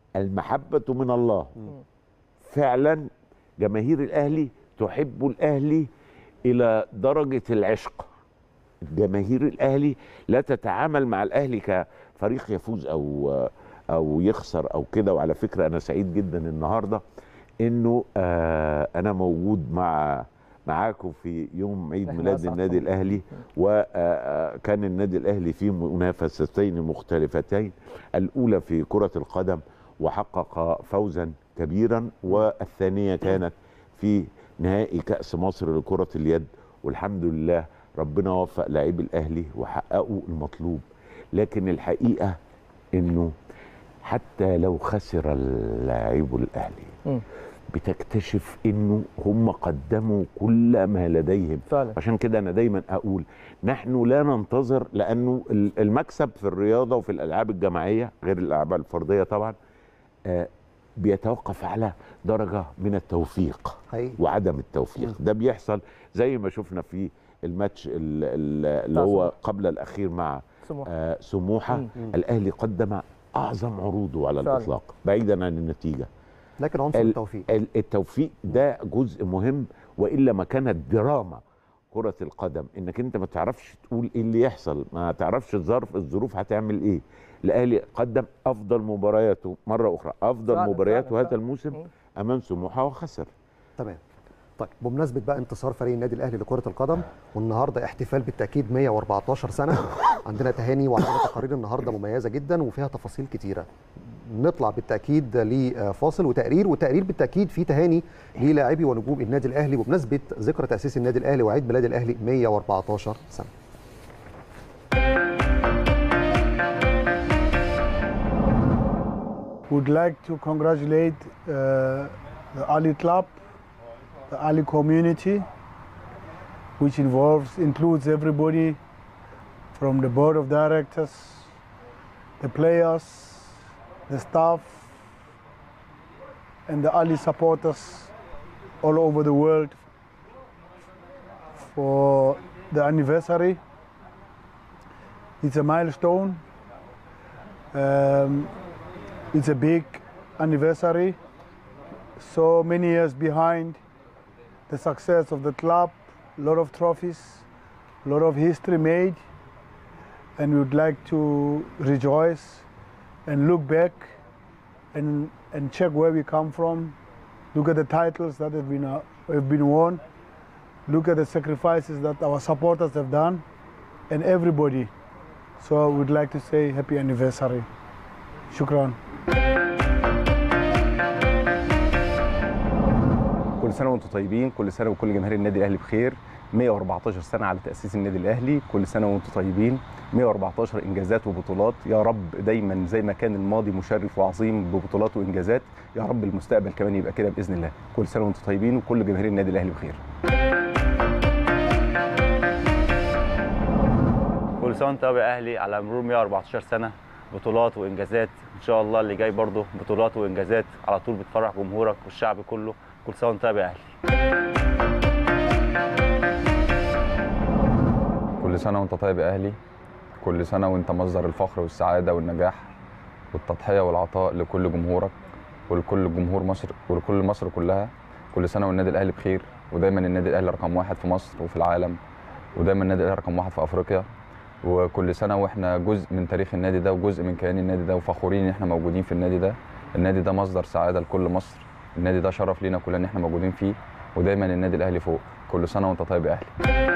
المحبه من الله فعلا جماهير الاهلي تحب الاهلي الى درجه العشق جماهير الاهلي لا تتعامل مع الاهلي كفريق يفوز او او يخسر او كده وعلى فكره انا سعيد جدا النهارده انه آه انا موجود مع معاكم في يوم عيد إحنا ميلاد أسعد النادي طبعاً. الاهلي وكان النادي الاهلي في منافستين مختلفتين الاولى في كره القدم وحقق فوزا كبيرا والثانيه كانت في نهائي كاس مصر لكره اليد والحمد لله ربنا وفق لاعبي الاهلي وحققوا المطلوب لكن الحقيقه انه حتى لو خسر اللاعب الاهلي مم. بتكتشف انه هم قدموا كل ما لديهم فعلا عشان كده انا دايما اقول نحن لا ننتظر لانه ال- المكسب في الرياضه وفي الالعاب الجماعيه غير الالعاب الفرديه طبعا آه، بيتوقف على درجه من التوفيق حقيقي وعدم التوفيق ده بيحصل زي ما شفنا في الماتش ال- ال- اللي بتاع هو سموحة. قبل الاخير مع سموحة. آه، سموحه مم. الاهلي قدم اعظم عروضه على فعلا. الاطلاق بعيدا عن النتيجه لكن عنصر ال- التوفيق ال- التوفيق ده جزء مهم والا ما كانت دراما كرة القدم انك انت ما تعرفش تقول ايه اللي يحصل ما تعرفش الظرف الظروف هتعمل ايه الاهلي قدم افضل مبارياته مرة اخرى افضل فعلا، مبارياته فعلا، هذا فعلا. الموسم مم. امام سموحة وخسر تمام طيب بمناسبه بقى انتصار فريق النادي الاهلي لكره القدم والنهارده احتفال بالتاكيد 114 سنه عندنا تهاني وعندنا تقارير النهارده مميزه جدا وفيها تفاصيل كتيره نطلع بالتاكيد لفاصل وتقرير وتقرير بالتاكيد فيه تهاني للاعبي ونجوم النادي الاهلي بمناسبه ذكرى تاسيس النادي الاهلي وعيد ميلاد الاهلي 114 سنه would like to congratulate uh, the Ali Club, the Ali community, which involves includes everybody from the board of directors, the players, the staff, and the Ali supporters all over the world for the anniversary. It's a milestone. Um, it's a big anniversary. So many years behind the success of the club, a lot of trophies, a lot of history made, and we would like to rejoice and look back and, and check where we come from. Look at the titles that have been, uh, have been won. Look at the sacrifices that our supporters have done, and everybody. So we'd like to say happy anniversary. Shukran. كل سنه وانتم طيبين كل سنه وكل جماهير النادي الاهلي بخير 114 سنه على تاسيس النادي الاهلي كل سنه وانتم طيبين 114 انجازات وبطولات يا رب دايما زي ما كان الماضي مشرف وعظيم ببطولات وانجازات يا رب المستقبل كمان يبقى كده باذن الله كل سنه وانتم طيبين وكل جماهير النادي الاهلي بخير كل سنه وانت طيب يا اهلي على مرور 114 سنه بطولات وانجازات ان شاء الله اللي جاي برضه بطولات وانجازات على طول بتفرح جمهورك والشعب كله كل سنه وانت طيب يا اهلي كل سنة وانت طيب يا أهلي كل سنة وانت مصدر الفخر والسعادة والنجاح والتضحية والعطاء لكل جمهورك ولكل جمهور مصر ولكل مصر كلها كل سنة والنادي الأهلي بخير ودايما النادي الأهلي رقم واحد في مصر وفي العالم ودايما النادي الأهلي رقم واحد في أفريقيا وكل سنة واحنا جزء من تاريخ النادي ده وجزء من كيان النادي ده وفخورين ان احنا موجودين في النادي ده النادي ده مصدر سعادة لكل مصر النادي ده شرف لينا كلنا ان احنا موجودين فيه ودايما النادي الأهلي فوق كل سنة وانت طيب يا أهلي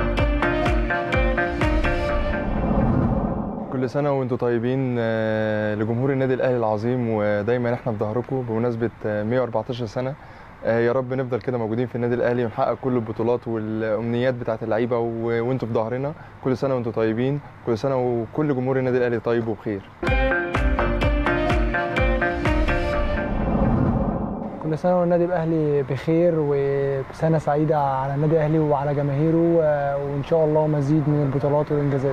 كل سنة وانتم طيبين آه، لجمهور النادي الأهلي العظيم ودايما احنا في ظهركم بمناسبة آه، 114 سنة آه، يا رب نفضل كده موجودين في النادي الأهلي ونحقق كل البطولات والأمنيات بتاعة اللعيبة و- وانتم في ظهرنا كل سنة وانتم طيبين كل سنة وكل جمهور النادي الأهلي طيب وبخير كل سنة والنادي الأهلي بخير وسنة سعيدة على النادي الأهلي وعلى جماهيره و- وإن شاء الله مزيد من البطولات والإنجازات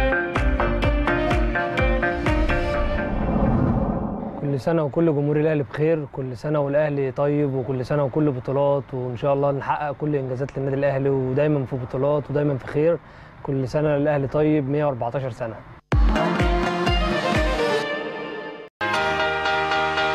كل سنة وكل جمهور الأهلي بخير كل سنة والأهلي طيب وكل سنة وكل بطولات وإن شاء الله نحقق كل إنجازات للنادي الأهلي ودايما في بطولات ودايما في خير كل سنة الأهلي طيب 114 سنة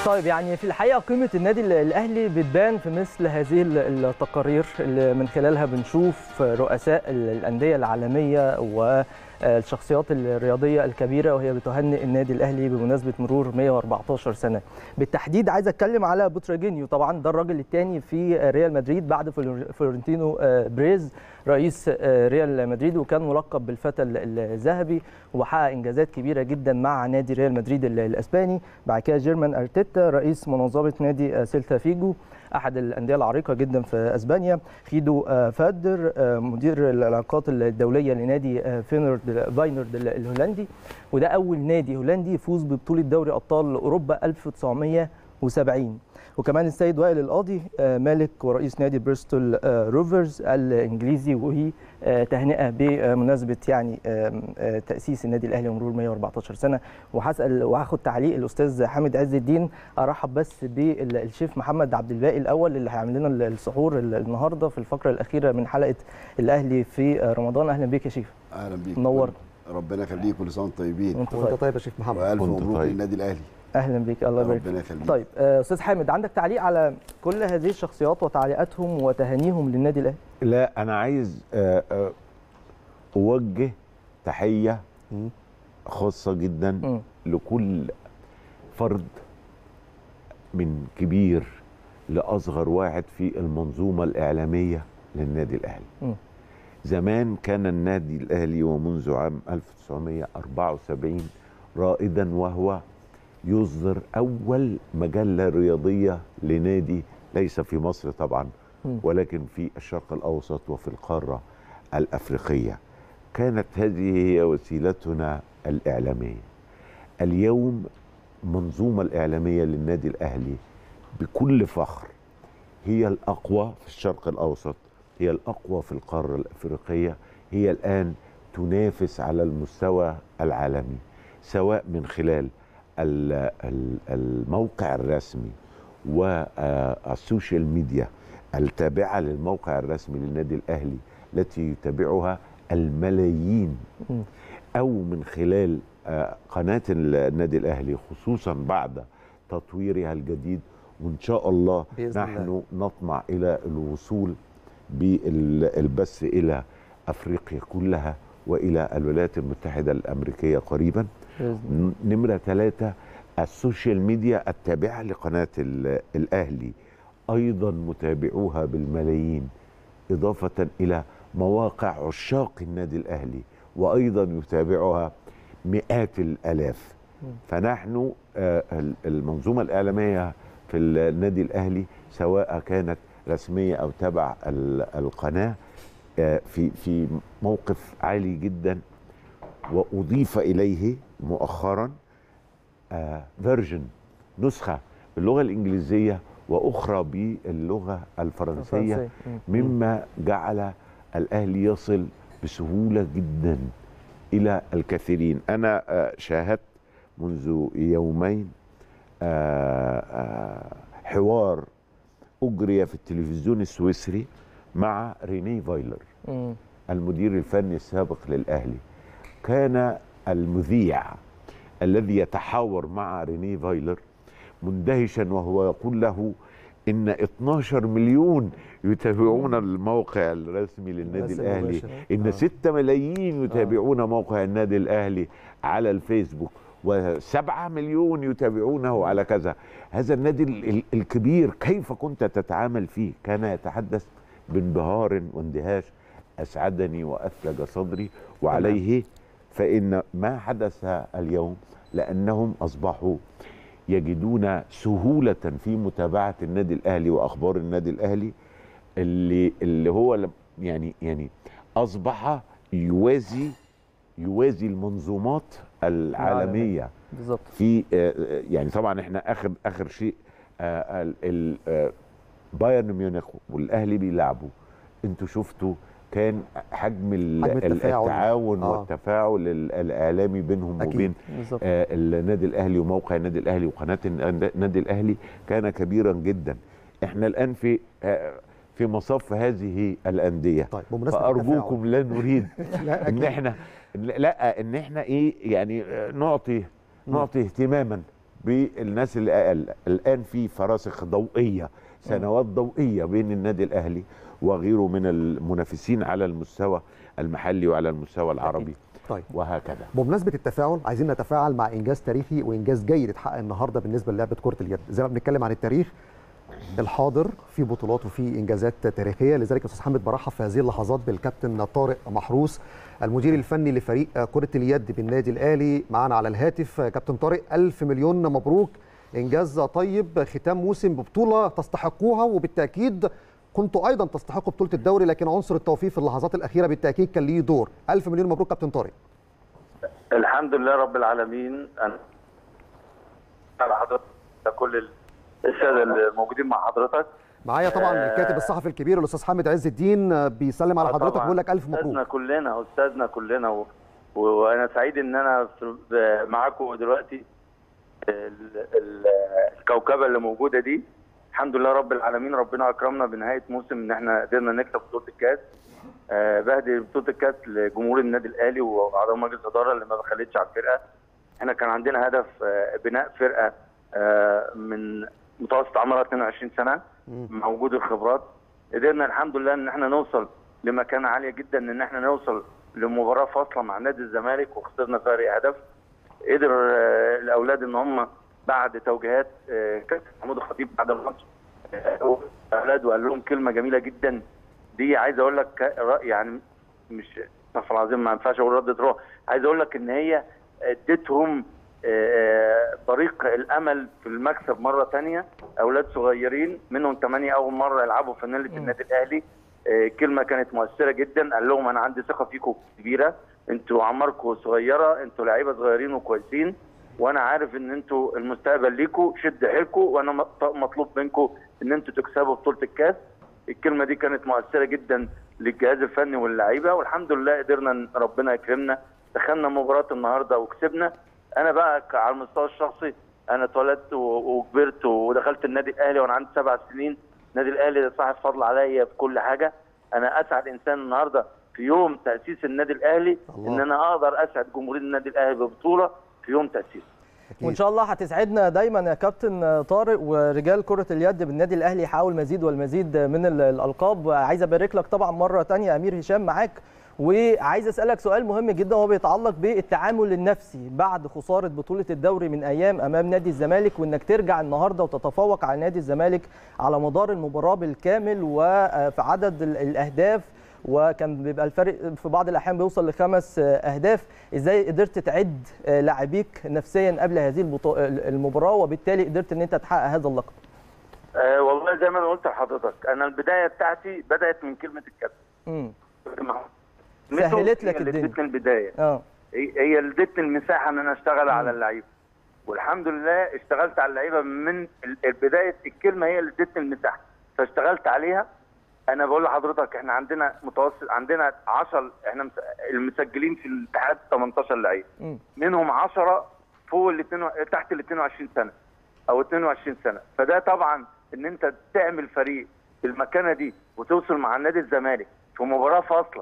طيب يعني في الحقيقه قيمه النادي ال- الاهلي بتبان في مثل هذه ال- التقارير اللي من خلالها بنشوف رؤساء ال- الانديه العالميه والشخصيات الرياضيه الكبيره وهي بتهنئ النادي الاهلي بمناسبه مرور 114 سنه بالتحديد عايز اتكلم على بوتراجينيو طبعا ده الراجل الثاني في ريال مدريد بعد فلور- فلورنتينو آه، بريز رئيس آه، ريال مدريد وكان ملقب بالفتى ال- الذهبي وحقق انجازات كبيره جدا مع نادي ريال مدريد ال- الاسباني بعد كده جيرمان ارتيتا رئيس منظمه نادي آه، سيلتا فيجو احد الانديه العريقه جدا في اسبانيا خيدو آه، فادر آه، مدير العلاقات الدوليه لنادي آه، فينرد فاينرد ال- الهولندي وده اول نادي هولندي يفوز ببطوله دوري ابطال اوروبا 1970 وكمان السيد وائل القاضي آه، مالك ورئيس نادي بريستول آه، روفرز الانجليزي وهي آه، تهنئه بمناسبه يعني آم، آه، تاسيس النادي الاهلي ومرور 114 سنه وهسال وهاخد تعليق الاستاذ حامد عز الدين ارحب بس بالشيف محمد عبد الباقي الاول اللي هيعمل لنا السحور النهارده في الفقره الاخيره من حلقه الاهلي في آه، رمضان اهلا بيك يا شيف اهلا بيك منور ربنا يخليك كل سنه وانتم طيبين وانت وانت طيب طيب يا شيخ محمد والف وانت مبروك طيب. للنادي الاهلي اهلا بيك الله يبارك ربنا فيك يخليك طيب آه، استاذ حامد عندك تعليق على كل هذه الشخصيات وتعليقاتهم وتهانيهم للنادي الاهلي لا انا عايز آه، آه، اوجه تحيه مم. خاصه جدا مم. لكل فرد من كبير لاصغر واحد في المنظومه الاعلاميه للنادي الاهلي مم. زمان كان النادي الاهلي ومنذ عام 1974 رائدا وهو يصدر اول مجله رياضيه لنادي ليس في مصر طبعا مم. ولكن في الشرق الاوسط وفي القاره الافريقيه كانت هذه هي وسيلتنا الاعلاميه اليوم منظومه الاعلاميه للنادي الاهلي بكل فخر هي الاقوى في الشرق الاوسط هي الاقوى في القاره الافريقيه هي الان تنافس على المستوى العالمي سواء من خلال ال- ال- الموقع الرسمي والسوشيال ميديا التابعه للموقع الرسمي للنادي الاهلي التي يتابعها الملايين مم. او من خلال آه، قناه النادي الاهلي خصوصا بعد تطويرها الجديد وان شاء الله بإذن نحن الله. نطمع الى الوصول بالبث الى افريقيا كلها والى الولايات المتحده الامريكيه قريبا بإذن الله. ن- نمرة ثلاثة السوشيال ميديا التابعة لقناة ال- الأهلي أيضا متابعوها بالملايين إضافة إلى مواقع عشاق النادي الأهلي وأيضا يتابعها مئات الآلاف فنحن آه، ال- المنظومة الإعلامية في النادي الأهلي سواء كانت رسمية أو تبع ال- القناة آه، في في موقف عالي جدا واضيف اليه مؤخرا فيرجن نسخه باللغه الانجليزيه واخرى باللغه الفرنسيه فرنسية. مم. مما جعل الاهلي يصل بسهوله جدا الى الكثيرين انا آه، شاهدت منذ يومين آه، آه، حوار اجري في التلفزيون السويسري مع ريني فايلر مم. المدير الفني السابق للاهلي كان المذيع الذي يتحاور مع ريني فايلر مندهشا وهو يقول له ان 12 مليون يتابعون الموقع الرسمي للنادي البث الاهلي المباشر. ان آه. 6 ملايين يتابعون موقع النادي الاهلي على الفيسبوك وسبعة مليون يتابعونه على كذا هذا النادي ال- ال- الكبير كيف كنت تتعامل فيه كان يتحدث بانبهار واندهاش أسعدني وأثلج صدري وعليه فإن ما حدث اليوم لأنهم أصبحوا يجدون سهولة في متابعة النادي الأهلي وأخبار النادي الأهلي اللي اللي هو لم- يعني يعني أصبح يوازي يوازي المنظومات العالمية بالظبط في آه، آه، يعني طبعا احنا اخر اخر شيء آه، ال- ال- آه، بايرن ميونخ والاهلي بيلعبوا انتوا شفتوا كان حجم ال- حجم التفاعل. التعاون آه. والتفاعل ال- الاعلامي بينهم أكيد. وبين بالظبط آه، النادي الاهلي وموقع النادي الاهلي وقناه النادي الاهلي كان كبيرا جدا احنا الان في آه، في مصاف هذه الانديه طيب بمناسبه فارجوكم لا نريد لا ان أكيد. احنا لا ان احنا ايه يعني آه، نعطي نعطي اهتماما بالناس اللي اقل الان في فراسخ ضوئيه سنوات ضوئيه بين النادي الاهلي وغيره من المنافسين على المستوى المحلي وعلى المستوى العربي طيب وهكذا بمناسبه التفاعل عايزين نتفاعل مع انجاز تاريخي وانجاز جيد اتحقق النهارده بالنسبه للعبه كره اليد زي ما بنتكلم عن التاريخ الحاضر في بطولات وفي انجازات تاريخيه لذلك استاذ حامد برحب في هذه اللحظات بالكابتن طارق محروس المدير الفني لفريق كره اليد بالنادي الاهلي معنا على الهاتف كابتن طارق الف مليون مبروك انجاز طيب ختام موسم ببطوله تستحقوها وبالتاكيد كنتوا ايضا تستحقوا بطوله الدوري لكن عنصر التوفيق في اللحظات الاخيره بالتاكيد كان ليه دور الف مليون مبروك كابتن طارق الحمد لله رب العالمين انا على حضرتك كل الساده الموجودين مع حضرتك معايا طبعا آه، الكاتب الصحفي الكبير الاستاذ حامد عز الدين آه، بيسلم على آه، حضرتك طبعاً. بيقول لك الف استاذنا مبروك كلنا استاذنا كلنا و... و... وانا سعيد ان انا في... ب- معاكم دلوقتي ال... ال... الكوكبه اللي موجوده دي الحمد لله رب العالمين ربنا اكرمنا بنهايه موسم ان احنا قدرنا نكسب بطوله الكاس آه، بهدي بطوله الكاس لجمهور النادي الاهلي واعضاء مجلس الاداره اللي ما بخلتش على الفرقه احنا كان عندنا هدف آه، بناء فرقه آه، من متوسط عمرها 22 سنه مع وجود الخبرات قدرنا الحمد لله ان احنا نوصل لمكانه عاليه جدا ان احنا نوصل لمباراه فاصله مع نادي الزمالك وخسرنا فارق هدف قدر آه، الاولاد ان هم بعد توجيهات آه، كابتن محمود الخطيب بعد الماتش آه، الاولاد وقال لهم كلمه جميله جدا دي عايز اقول لك رأي- يعني مش استغفر الله العظيم ما ينفعش اقول ردة روح عايز اقول لك ان هي اديتهم آه، طريق الامل في المكسب مره تانية اولاد صغيرين منهم ثمانيه اول مره يلعبوا في فانيله النادي الاهلي آه، كلمه كانت مؤثره جدا قال لهم انا عندي ثقه فيكم كبيره انتوا اعماركم صغيره انتوا لعيبه صغيرين وكويسين وانا عارف ان انتوا المستقبل ليكم شد حيلكم وانا مط- مطلوب منكم ان انتوا تكسبوا بطوله الكاس الكلمه دي كانت مؤثره جدا للجهاز الفني واللعيبه والحمد لله قدرنا إن ربنا يكرمنا دخلنا مباراه النهارده وكسبنا انا بقى ك- على المستوى الشخصي انا اتولدت و- وكبرت ودخلت النادي الاهلي وانا عندي سبع سنين النادي الاهلي صاحب فضل عليا في كل حاجه انا اسعد انسان النهارده في يوم تاسيس النادي الاهلي الله. ان انا اقدر اسعد جمهوريه النادي الاهلي ببطوله في يوم تاسيسه وان شاء الله هتسعدنا دايما يا كابتن طارق ورجال كره اليد بالنادي الاهلي يحاول مزيد والمزيد من ال- الالقاب عايز ابارك لك طبعا مره تانية امير هشام معاك وعايز اسالك سؤال مهم جدا وهو بيتعلق بالتعامل النفسي بعد خساره بطوله الدوري من ايام امام نادي الزمالك وانك ترجع النهارده وتتفوق على نادي الزمالك على مدار المباراه بالكامل وفي عدد ال- الاهداف وكان بيبقى الفرق في بعض الاحيان بيوصل لخمس اهداف ازاي قدرت تعد لاعبيك نفسيا قبل هذه البطو- المباراه وبالتالي قدرت ان انت تحقق هذا اللقب أه والله زي ما انا قلت لحضرتك انا البدايه بتاعتي بدات من كلمه الكابتن امم ميتو سهلت لك هي اللي الدنيا. ادتني البدايه اه هي هي اللي ادتني المساحه ان انا اشتغل على اللعيبه والحمد لله اشتغلت على اللعيبه من ال- البدايه الكلمه هي اللي ادتني المساحه فاشتغلت عليها انا بقول لحضرتك احنا عندنا متوسط عندنا 10 احنا مس- المسجلين في الاتحاد 18 لعيب مم. منهم 10 فوق ال 2 تحت ال 22 سنه او 22 سنه فده طبعا ان انت تعمل فريق بالمكانه دي وتوصل مع نادي الزمالك في مباراه فاصله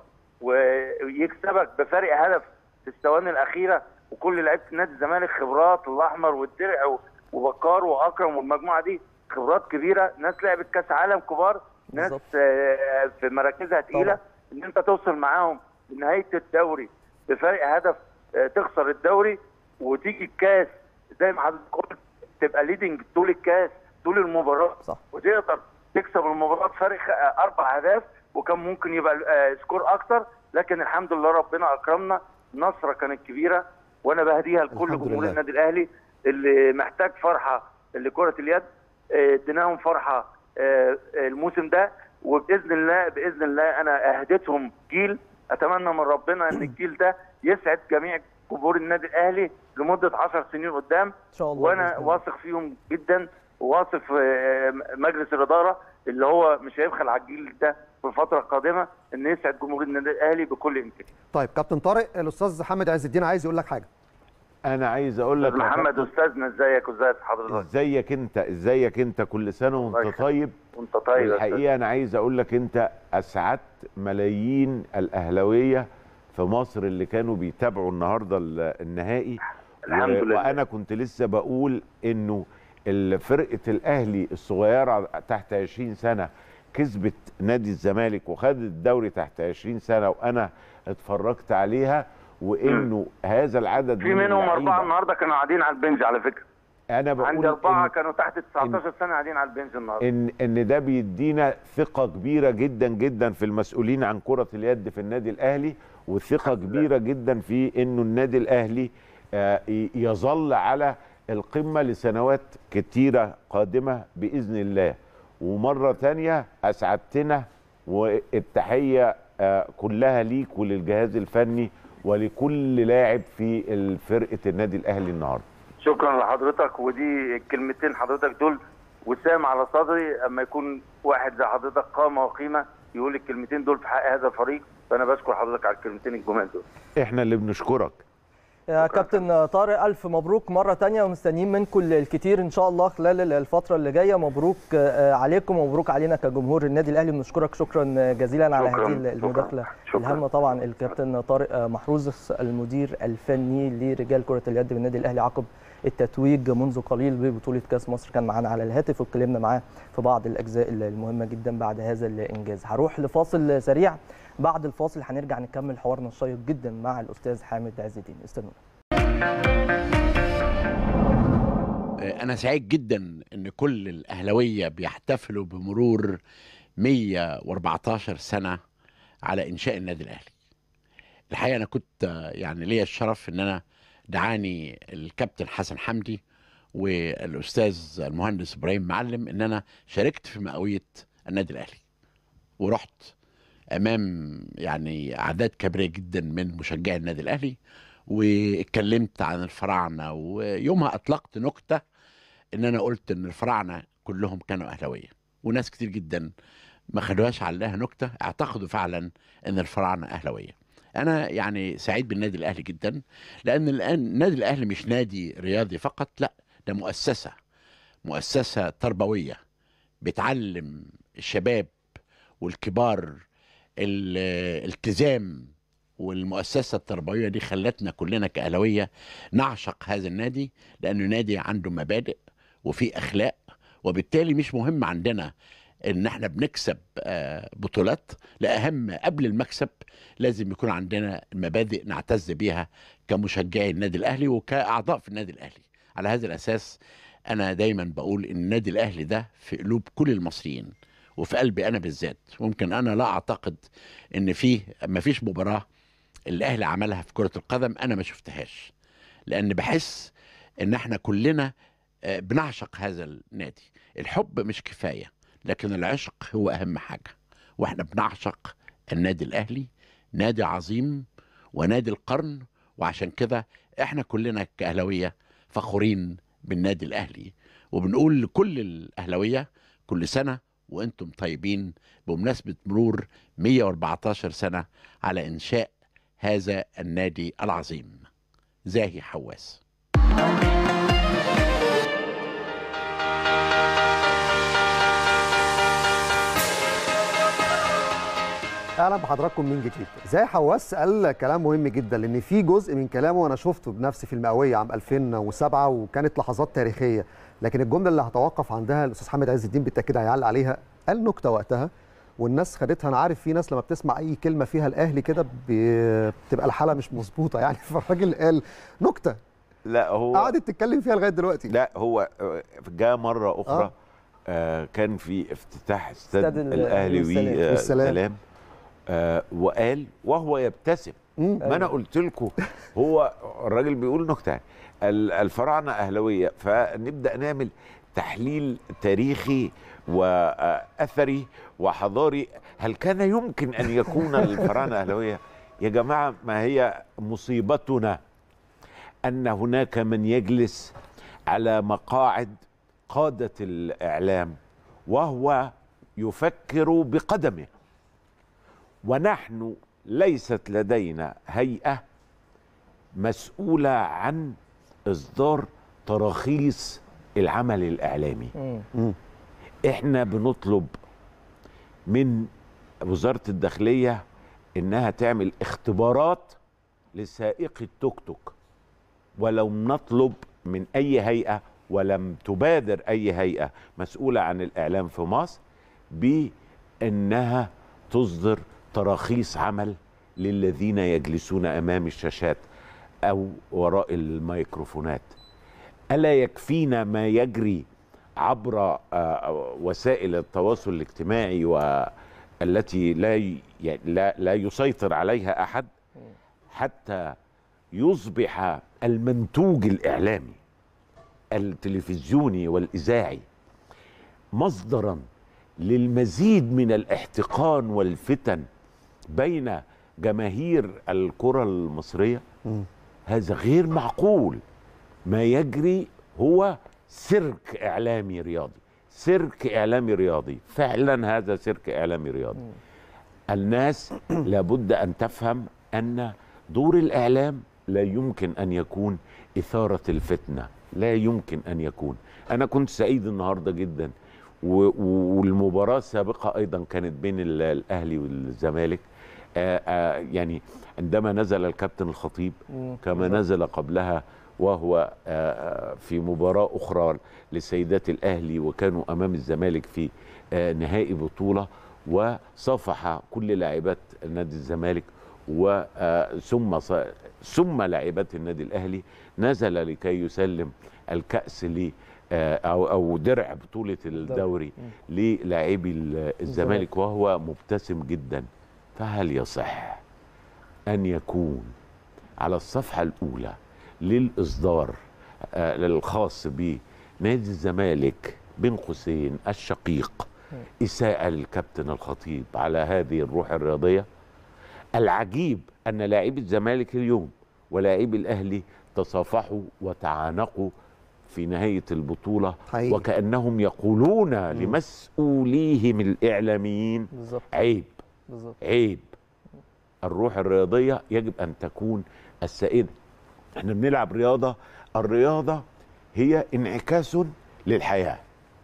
ويكسبك بفارق هدف في الثواني الاخيره وكل لعيبه نادي الزمالك خبرات الاحمر والدرع و- وبكار واكرم والمجموعه دي خبرات كبيره ناس لعبت كاس عالم كبار ناس آه، في مراكزها تقيله ان انت توصل معاهم لنهايه الدوري بفارق هدف آه، تخسر الدوري وتيجي الكاس زي ما حضرتك قلت تبقى ليدنج طول الكاس طول المباراه صح وتقدر تكسب المباراه بفارق آه، اربع اهداف وكان ممكن يبقى آه، سكور اكتر لكن الحمد لله ربنا اكرمنا نصره كانت كبيره وانا بهديها لكل الحمد جمهور لله. النادي الاهلي اللي محتاج فرحه لكره اليد آه، اديناهم فرحه آه، آه، الموسم ده وباذن الله باذن الله انا اهديتهم جيل اتمنى من ربنا ان الجيل ده يسعد جميع جمهور النادي الاهلي لمده 10 سنين قدام ان شاء الله وانا بإذن الله. واثق فيهم جدا وواثق في آه، مجلس الاداره اللي هو مش هيبخل على الجيل ده في الفتره القادمه ان يسعد جمهور النادي الاهلي بكل امكان طيب كابتن طارق الاستاذ حامد عز الدين عايز يقول لك حاجه انا عايز اقول لك يا محمد كابتن، استاذنا ازيك وازي حضرتك ازيك انت ازيك انت كل سنه الله وانت يخليك. طيب وانت طيب يا أستاذ. الحقيقه انا عايز اقول لك انت اسعدت ملايين الاهلاويه في مصر اللي كانوا بيتابعوا النهارده ال- النهائي الحمد و- لله. وانا كنت لسه بقول انه ال- فرقه الاهلي الصغيره تحت 20 سنه كسبت نادي الزمالك وخدت الدوري تحت 20 سنه وانا اتفرجت عليها وانه هذا العدد في من منهم اربعه اللعيبة النهارده كانوا قاعدين على البنج على فكره انا بقول عندي اربعه إن- كانوا تحت 19 سنه قاعدين على البنج النهارده ان ان ده بيدينا ثقه كبيره جدا جدا في المسؤولين عن كره اليد في النادي الاهلي وثقه كبيره جدا في انه النادي الاهلي آه، ي- يظل على القمه لسنوات كتيره قادمه باذن الله ومره تانية اسعدتنا والتحيه آه، كلها ليك وللجهاز الفني ولكل لاعب في فرقه النادي الاهلي النهارده شكرا لحضرتك ودي الكلمتين حضرتك دول وسام على صدري اما يكون واحد زي حضرتك قامه وقيمه يقول الكلمتين دول في حق هذا الفريق فانا بشكر حضرتك على الكلمتين الجمال دول احنا اللي بنشكرك يا كابتن طارق الف مبروك مره تانية ومستنيين منكم الكتير ان شاء الله خلال الفتره اللي جايه مبروك آه، عليكم ومبروك علينا كجمهور النادي الاهلي بنشكرك شكرا جزيلا على شكراً، هذه المداخله الهامه طبعا الكابتن طارق آه، محروز المدير الفني لرجال كره اليد بالنادي الاهلي عقب التتويج منذ قليل ببطوله كاس مصر كان معانا على الهاتف واتكلمنا معاه في بعض الاجزاء المهمه جدا بعد هذا الانجاز هروح لفاصل سريع بعد الفاصل هنرجع نكمل حوارنا الشيق جدا مع الاستاذ حامد عز الدين استنونا أنا سعيد جدا إن كل الأهلوية بيحتفلوا بمرور 114 سنة على إنشاء النادي الأهلي. الحقيقة أنا كنت آه، يعني ليا الشرف إن أنا دعاني الكابتن حسن حمدي والأستاذ المهندس إبراهيم معلم إن أنا شاركت في مئوية النادي الأهلي. ورحت أمام يعني أعداد كبيرة جدا من مشجعي النادي الأهلي واتكلمت عن الفراعنة ويومها أطلقت نكتة ان انا قلت ان الفراعنه كلهم كانوا اهلاويه وناس كتير جدا ما خدوهاش عليها نكته اعتقدوا فعلا ان الفراعنه اهلاويه انا يعني سعيد بالنادي الاهلي جدا لان الان النادي الاهلي مش نادي رياضي فقط لا ده مؤسسه مؤسسه تربويه بتعلم الشباب والكبار الالتزام والمؤسسه التربويه دي خلتنا كلنا كاهلاويه نعشق هذا النادي لانه نادي عنده مبادئ وفيه اخلاق وبالتالي مش مهم عندنا ان احنا بنكسب آه، بطولات لا اهم قبل المكسب لازم يكون عندنا مبادئ نعتز بيها كمشجعي النادي الاهلي وكاعضاء في النادي الاهلي على هذا الاساس انا دايما بقول ان النادي الاهلي ده في قلوب كل المصريين وفي قلبي انا بالذات ممكن انا لا اعتقد ان فيه ما فيش مباراه الاهلي عملها في كره القدم انا ما شفتهاش لان بحس ان احنا كلنا آه، بنعشق هذا النادي الحب مش كفايه لكن العشق هو اهم حاجه واحنا بنعشق النادي الاهلي نادي عظيم ونادي القرن وعشان كده احنا كلنا كاهلاويه فخورين بالنادي الاهلي وبنقول لكل الاهلاويه كل سنه وانتم طيبين بمناسبه مرور 114 سنه على انشاء هذا النادي العظيم زاهي حواس اهلا بحضراتكم من جديد زي حواس قال كلام مهم جدا لان في جزء من كلامه انا شفته بنفسي في المئويه عام 2007 وكانت لحظات تاريخيه لكن الجمله اللي هتوقف عندها الاستاذ حامد عز الدين بالتاكيد هيعلق عليها قال نكته وقتها والناس خدتها انا عارف في ناس لما بتسمع اي كلمه فيها الاهلي كده بي- بتبقى الحاله مش مظبوطه يعني فالراجل قال نكته لا هو قعدت تتكلم فيها لغايه دلوقتي لا هو آه، جاء مره اخرى آه. آه. كان في افتتاح استاد استاد ال- الاهلي والسلام. وي- آه، والسلام. السلام آه وقال وهو يبتسم ما انا قلت لكم هو الراجل بيقول نكته يعني. ال- الفراعنه اهلاويه فنبدا نعمل تحليل تاريخي واثري وحضاري هل كان يمكن ان يكون الفراعنه اهلاويه يا جماعه ما هي مصيبتنا ان هناك من يجلس على مقاعد قاده الاعلام وهو يفكر بقدمه ونحن ليست لدينا هيئه مسؤوله عن اصدار تراخيص العمل الاعلامي احنا بنطلب من وزاره الداخليه انها تعمل اختبارات لسائق التوك توك ولم نطلب من اي هيئه ولم تبادر اي هيئه مسؤوله عن الاعلام في مصر بانها تصدر تراخيص عمل للذين يجلسون امام الشاشات او وراء الميكروفونات الا يكفينا ما يجري عبر آه، وسائل التواصل الاجتماعي والتي لا ي- يعني لا لا يسيطر عليها احد حتى يصبح المنتوج الاعلامي التلفزيوني والاذاعي مصدرا للمزيد من الاحتقان والفتن بين جماهير الكره المصريه هذا غير معقول ما يجري هو سيرك اعلامي رياضي سيرك اعلامي رياضي فعلا هذا سيرك اعلامي رياضي الناس لابد ان تفهم ان دور الاعلام لا يمكن ان يكون اثاره الفتنه لا يمكن ان يكون انا كنت سعيد النهارده جدا و- و- والمباراه السابقه ايضا كانت بين ال- الاهلي والزمالك آه، آه، يعني عندما نزل الكابتن الخطيب مم. كما نزل قبلها وهو آه، آه، في مباراة أخرى لسيدات الأهلي وكانوا أمام الزمالك في آه، نهائي بطولة وصافح كل لاعبات نادي الزمالك وثم ثم لاعبات النادي الأهلي نزل لكي يسلم الكأس ل آه، أو أو درع بطولة الدوري للاعبي ال- الزمالك وهو مبتسم جدا فهل يصح أن يكون على الصفحة الأولى للإصدار آه، الخاص بنادي الزمالك بين قوسين الشقيق إساءة للكابتن الخطيب على هذه الروح الرياضية العجيب أن لاعبي الزمالك اليوم ولاعبي الأهلي تصافحوا وتعانقوا في نهاية البطولة حقيقي. وكأنهم يقولون لمسؤوليهم الإعلاميين بالظبط عيب بالظبط عيب الروح الرياضيه يجب ان تكون السائده احنا بنلعب رياضه الرياضه هي انعكاس للحياه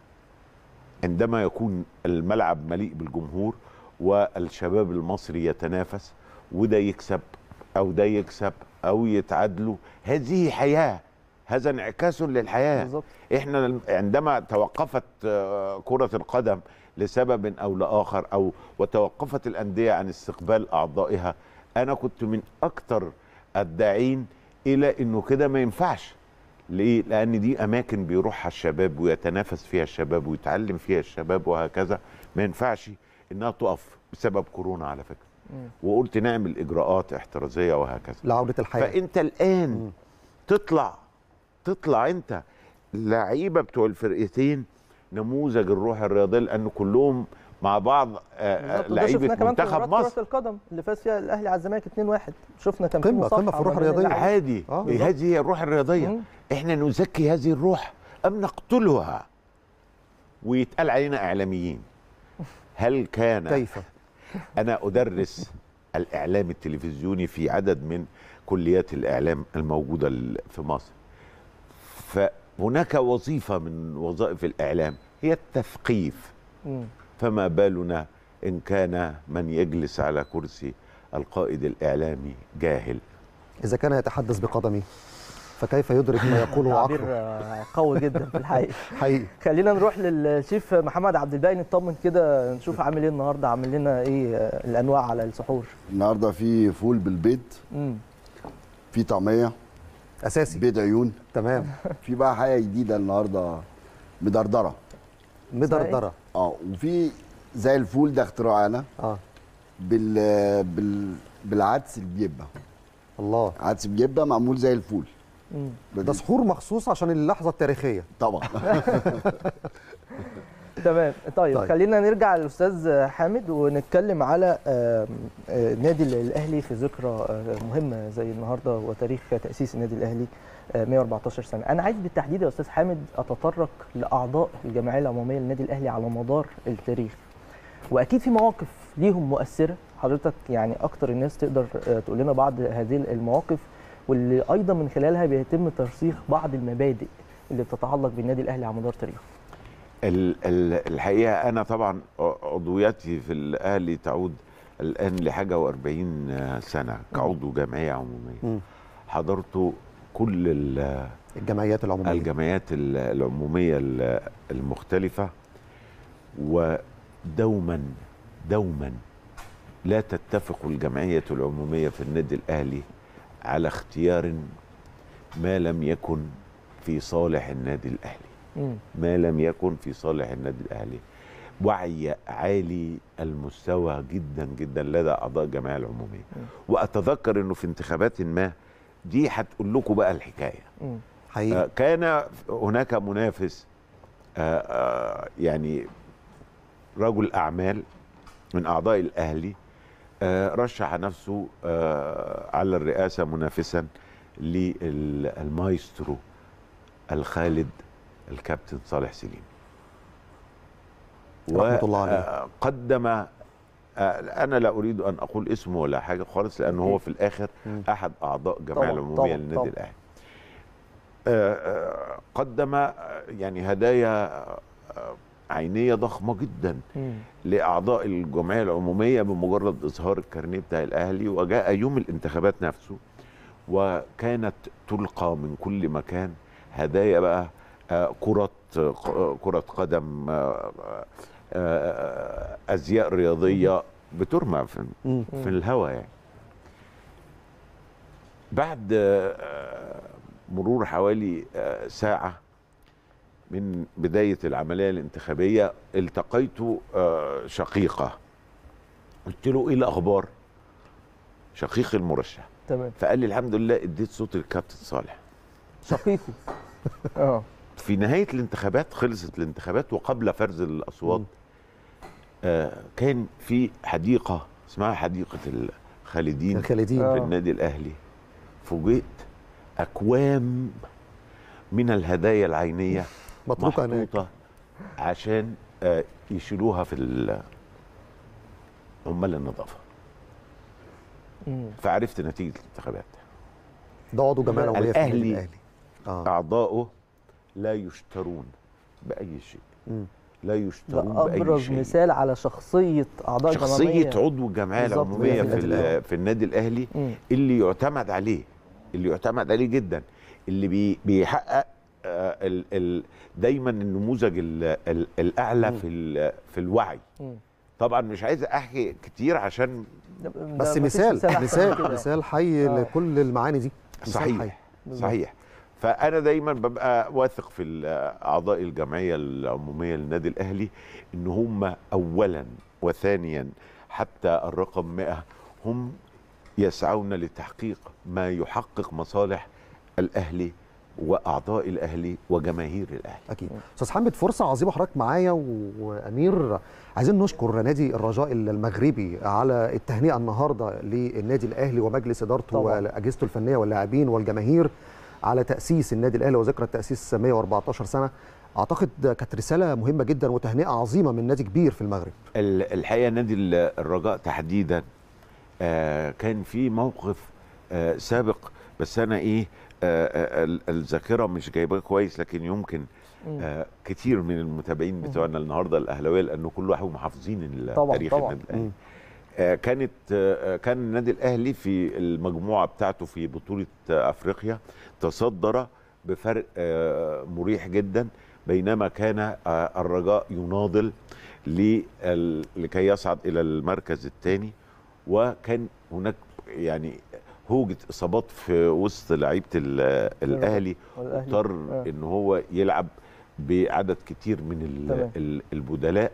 عندما يكون الملعب مليء بالجمهور والشباب المصري يتنافس وده يكسب او ده يكسب او يتعادلوا هذه حياه هذا انعكاس للحياه بالظبط. احنا عندما توقفت آه، كره القدم لسبب او لاخر او وتوقفت الانديه عن استقبال اعضائها انا كنت من اكتر الداعين الى انه كده ما ينفعش ليه؟ لان دي اماكن بيروحها الشباب ويتنافس فيها الشباب ويتعلم فيها الشباب وهكذا ما ينفعش انها تقف بسبب كورونا على فكره مم. وقلت نعمل اجراءات احترازيه وهكذا لعودة الحياة فانت الان تطلع تطلع انت لعيبه بتوع الفرقتين نموذج الروح الرياضيه لان كلهم مع بعض آه، آه، بالظبط. وده شفناه لعيبه كمان في منتخب مباراة مصر كرة القم اللي فاز فيها الاهلي على الزمالك 2-1 شفنا كان في قمة- مصافحة قمة في الروح ما بين الرياضية. اللاعبين. عادي آه، إيه بالظبط. هذه هي الروح الرياضيه احنا نزكي هذه الروح ام نقتلها ويتقال علينا اعلاميين هل كان كيف انا ادرس الاعلام التلفزيوني في عدد من كليات الاعلام الموجوده ال- في مصر فهناك وظيفه من وظائف الاعلام هي التثقيف مم. فما بالنا ان كان من يجلس على كرسي القائد الاعلامي جاهل إذا كان يتحدث بقدمه فكيف يدرك ما يقوله تعبير عقله آه، قوي جدا في الحقيقه حقيقي خلينا نروح للشيف محمد عبد الباقي نطمن كده نشوف عامل ايه النهارده عامل لنا ايه آه، الانواع على السحور النهارده في فول بالبيض امم في طعميه اساسي بيض عيون تمام في بقى حاجه جديده النهارده مدردره مدردره اه وفي زي الفول ده اختراعنا اه بال بال بالعدس البيبه الله عدس بيبه معمول زي الفول ده سحور مخصوص عشان اللحظه التاريخيه طبعا تمام طيب, طيب. طيب خلينا نرجع للاستاذ حامد ونتكلم على آم، آه، نادي الاهلي في ذكرى آه، مهمه زي النهارده وتاريخ تاسيس النادي الاهلي آه، 114 سنه انا عايز بالتحديد يا استاذ حامد اتطرق لاعضاء الجمعيه العموميه للنادي الاهلي على مدار التاريخ واكيد في مواقف ليهم مؤثره حضرتك يعني اكتر الناس تقدر آه، تقول لنا بعض هذه المواقف واللي ايضا من خلالها بيتم ترسيخ بعض المبادئ اللي بتتعلق بالنادي الاهلي على مدار تاريخه ال- ال- الحقيقه انا طبعا عضويتي في الاهلي تعود الان لحاجه و40 سنه كعضو جمعيه عموميه مم. حضرت كل ال- الجمعيات العموميه الجمعيات ال- العموميه ال- المختلفه ودوما دوما لا تتفق الجمعيه العموميه في النادي الاهلي على اختيار ما لم يكن في صالح النادي الاهلي مم. ما لم يكن في صالح النادي الاهلي وعي عالي المستوى جدا جدا لدى اعضاء الجمعيه العموميه واتذكر انه في انتخابات ما دي هتقول لكم بقى الحكايه مم. آه، كان هناك منافس آه، آه، يعني رجل اعمال من اعضاء الاهلي آه، رشح نفسه آه، على الرئاسه منافسا للمايسترو الخالد الكابتن صالح سليم رحمة الله عليه. وقدم انا لا اريد ان اقول اسمه ولا حاجه خالص لانه هو في الاخر احد اعضاء الجمعيه طبعاً، العموميه طبعاً، للنادي طبعاً. الاهلي آه، آه، قدم آه، يعني هدايا آه، عينيه ضخمه جدا مم. لاعضاء الجمعيه العموميه بمجرد اظهار الكارنيه بتاع الاهلي وجاء يوم الانتخابات نفسه وكانت تلقى من كل مكان هدايا بقى آه، كرة آه، كرة قدم آه، آه، أزياء رياضية بترمى في, مم. في الهواء يعني بعد آه، مرور حوالي آه، ساعة من بداية العملية الانتخابية التقيت آه، شقيقة قلت له ايه الاخبار شقيق المرشح تمام فقال لي الحمد لله اديت صوت للكابتن صالح شقيقه اه في نهايه الانتخابات خلصت الانتخابات وقبل فرز الاصوات آه كان في حديقه اسمها حديقه الخالدين الخالدين. في آه. النادي الاهلي فوجئت اكوام من الهدايا العينيه متروكة هناك. محطوطه عشان آه يشيلوها في ال- عمال النظافه مم. فعرفت نتيجه الانتخابات ده عضو جمعيه العموميه في النادي الاهلي الاهلي آه. اعضائه لا يشترون باي شيء مم. لا ده يشترون باي ابرز شيء مثال على شخصيه اعضاء شخصيه الجمعية. عضو الجمعيه بالظبط، العموميه في في, النادي الأهلي. ال- في النادي الاهلي مم. اللي يعتمد عليه اللي يعتمد عليه جدا اللي بي بيحقق آه، ال ال دايما النموذج ال ال الاعلى في ال- في الوعي مم. طبعا مش عايز احكي كتير عشان ده بس مفيش مثال أحسن من مثال كده. مثال حي آه. لكل المعاني دي مثال حي. صحيح صحيح فانا دايما ببقى واثق في ال- اعضاء الجمعيه العموميه للنادي الاهلي ان هم اولا وثانيا حتى الرقم 100 هم يسعون لتحقيق ما يحقق مصالح الاهلي واعضاء الاهلي وجماهير الاهلي اكيد استاذ حامد فرصه عظيمه حضرتك معايا و- وامير عايزين نشكر نادي الرجاء المغربي على التهنئه النهارده للنادي الاهلي ومجلس ادارته طبعاً. واجهزته الفنيه واللاعبين والجماهير على تاسيس النادي الاهلي وذكرى التاسيس 114 سنه اعتقد كانت رساله مهمه جدا وتهنئه عظيمه من نادي كبير في المغرب ال- الحقيقه نادي ال- الرجاء تحديدا آه، كان في موقف آه، سابق بس انا ايه آه، آه، ال- الذاكره مش جايباه كويس لكن يمكن مم. آه، كتير من المتابعين بتوعنا النهارده الاهلاويه لانه كل واحد محافظين ال- طبعاً، تاريخ طبعاً. النادي الاهلي مم. آه، كانت آه، كان النادي الاهلي في المجموعه بتاعته في بطوله آه، افريقيا تصدر بفرق آه، مريح جدا بينما كان آه، الرجاء يناضل لل- لكي يصعد الى المركز الثاني وكان هناك يعني هوجة اصابات في وسط لعيبه ال- الاهلي والأهلي. اضطر آه. ان هو يلعب بعدد كتير من ال- تمام. ال- البدلاء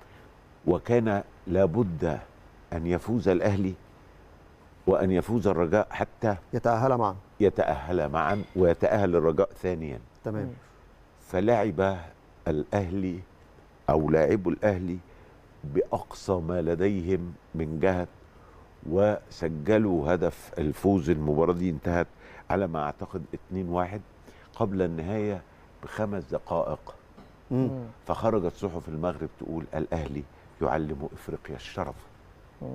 وكان لابد ان يفوز الاهلي وان يفوز الرجاء حتى يتاهل معا يتاهل معا ويتاهل الرجاء ثانيا تمام فلعب الاهلي او لاعبو الاهلي باقصى ما لديهم من جهد وسجلوا هدف الفوز المباراه دي انتهت على ما اعتقد 2-1 قبل النهايه بخمس دقائق مم. فخرجت صحف المغرب تقول الاهلي يعلم افريقيا الشرف مم.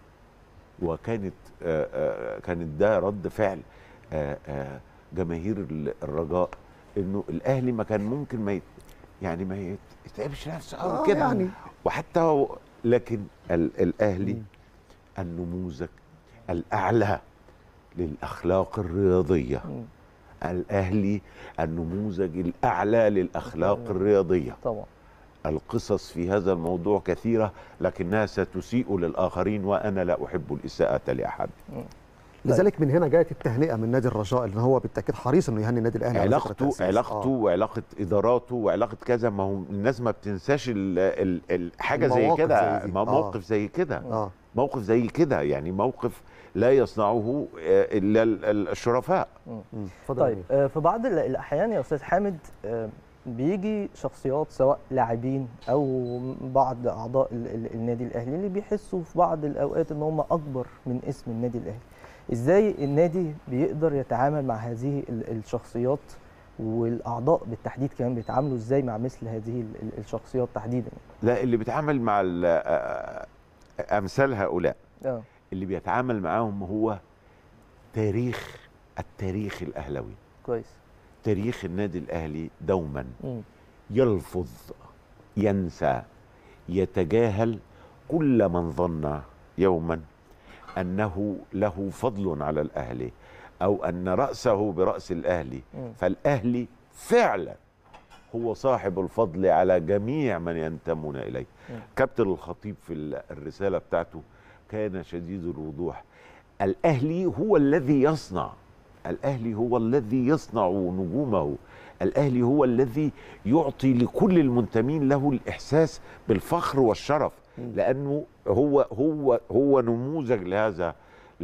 وكانت آه، آه، كانت ده رد فعل آه، آه، جماهير ال- الرجاء انه الاهلي ما كان ممكن ما يت يعني ما يت- يتعبش نفسه آه، قوي كده يعني. وحتى هو لكن ال الاهلي النموذج الاعلى للاخلاق الرياضيه مم. الاهلي النموذج الاعلى للاخلاق الرياضيه طبعا القصص في هذا الموضوع كثيره لكنها ستسيء للاخرين وانا لا احب الاساءه لاحد لذلك من هنا جاءت التهنئه من نادي الرجاء اللي هو بالتاكيد حريص انه يهني النادي الاهلي على ذكرى علاقته تأسيس. علاقته آه. وعلاقه اداراته وعلاقه كذا ما هو الناس ما بتنساش ال ال ال حاجه زي المواقف كده زي دي. ما آه. موقف زي كده آه. موقف زي كده يعني موقف لا يصنعه آه، الا ال- ال- الشرفاء طيب آه، في بعض ال- الاحيان يا استاذ حامد آه، بيجي شخصيات سواء لاعبين او بعض اعضاء ال- ال- النادي الاهلي اللي بيحسوا في بعض الاوقات ان هم اكبر من اسم النادي الاهلي ازاي النادي بيقدر يتعامل مع هذه ال- الشخصيات والاعضاء بالتحديد كمان بيتعاملوا ازاي مع مثل هذه ال- ال- الشخصيات تحديدا لا اللي بيتعامل مع ال- آه، امثال هؤلاء اه اللي بيتعامل معاهم هو تاريخ التاريخ الاهلاوي كويس تاريخ النادي الاهلي دوما مم. يلفظ ينسى يتجاهل كل من ظن يوما انه له فضل على الاهلي او ان راسه براس الاهلي مم. فالاهلي فعلا هو صاحب الفضل على جميع من ينتمون اليه مم. كابتن الخطيب في ال- الرساله بتاعته كان شديد الوضوح الاهلي هو الذي يصنع الاهلي هو الذي يصنع نجومه الاهلي هو الذي يعطي لكل المنتمين له الاحساس بالفخر والشرف لانه هو هو هو نموذج لهذا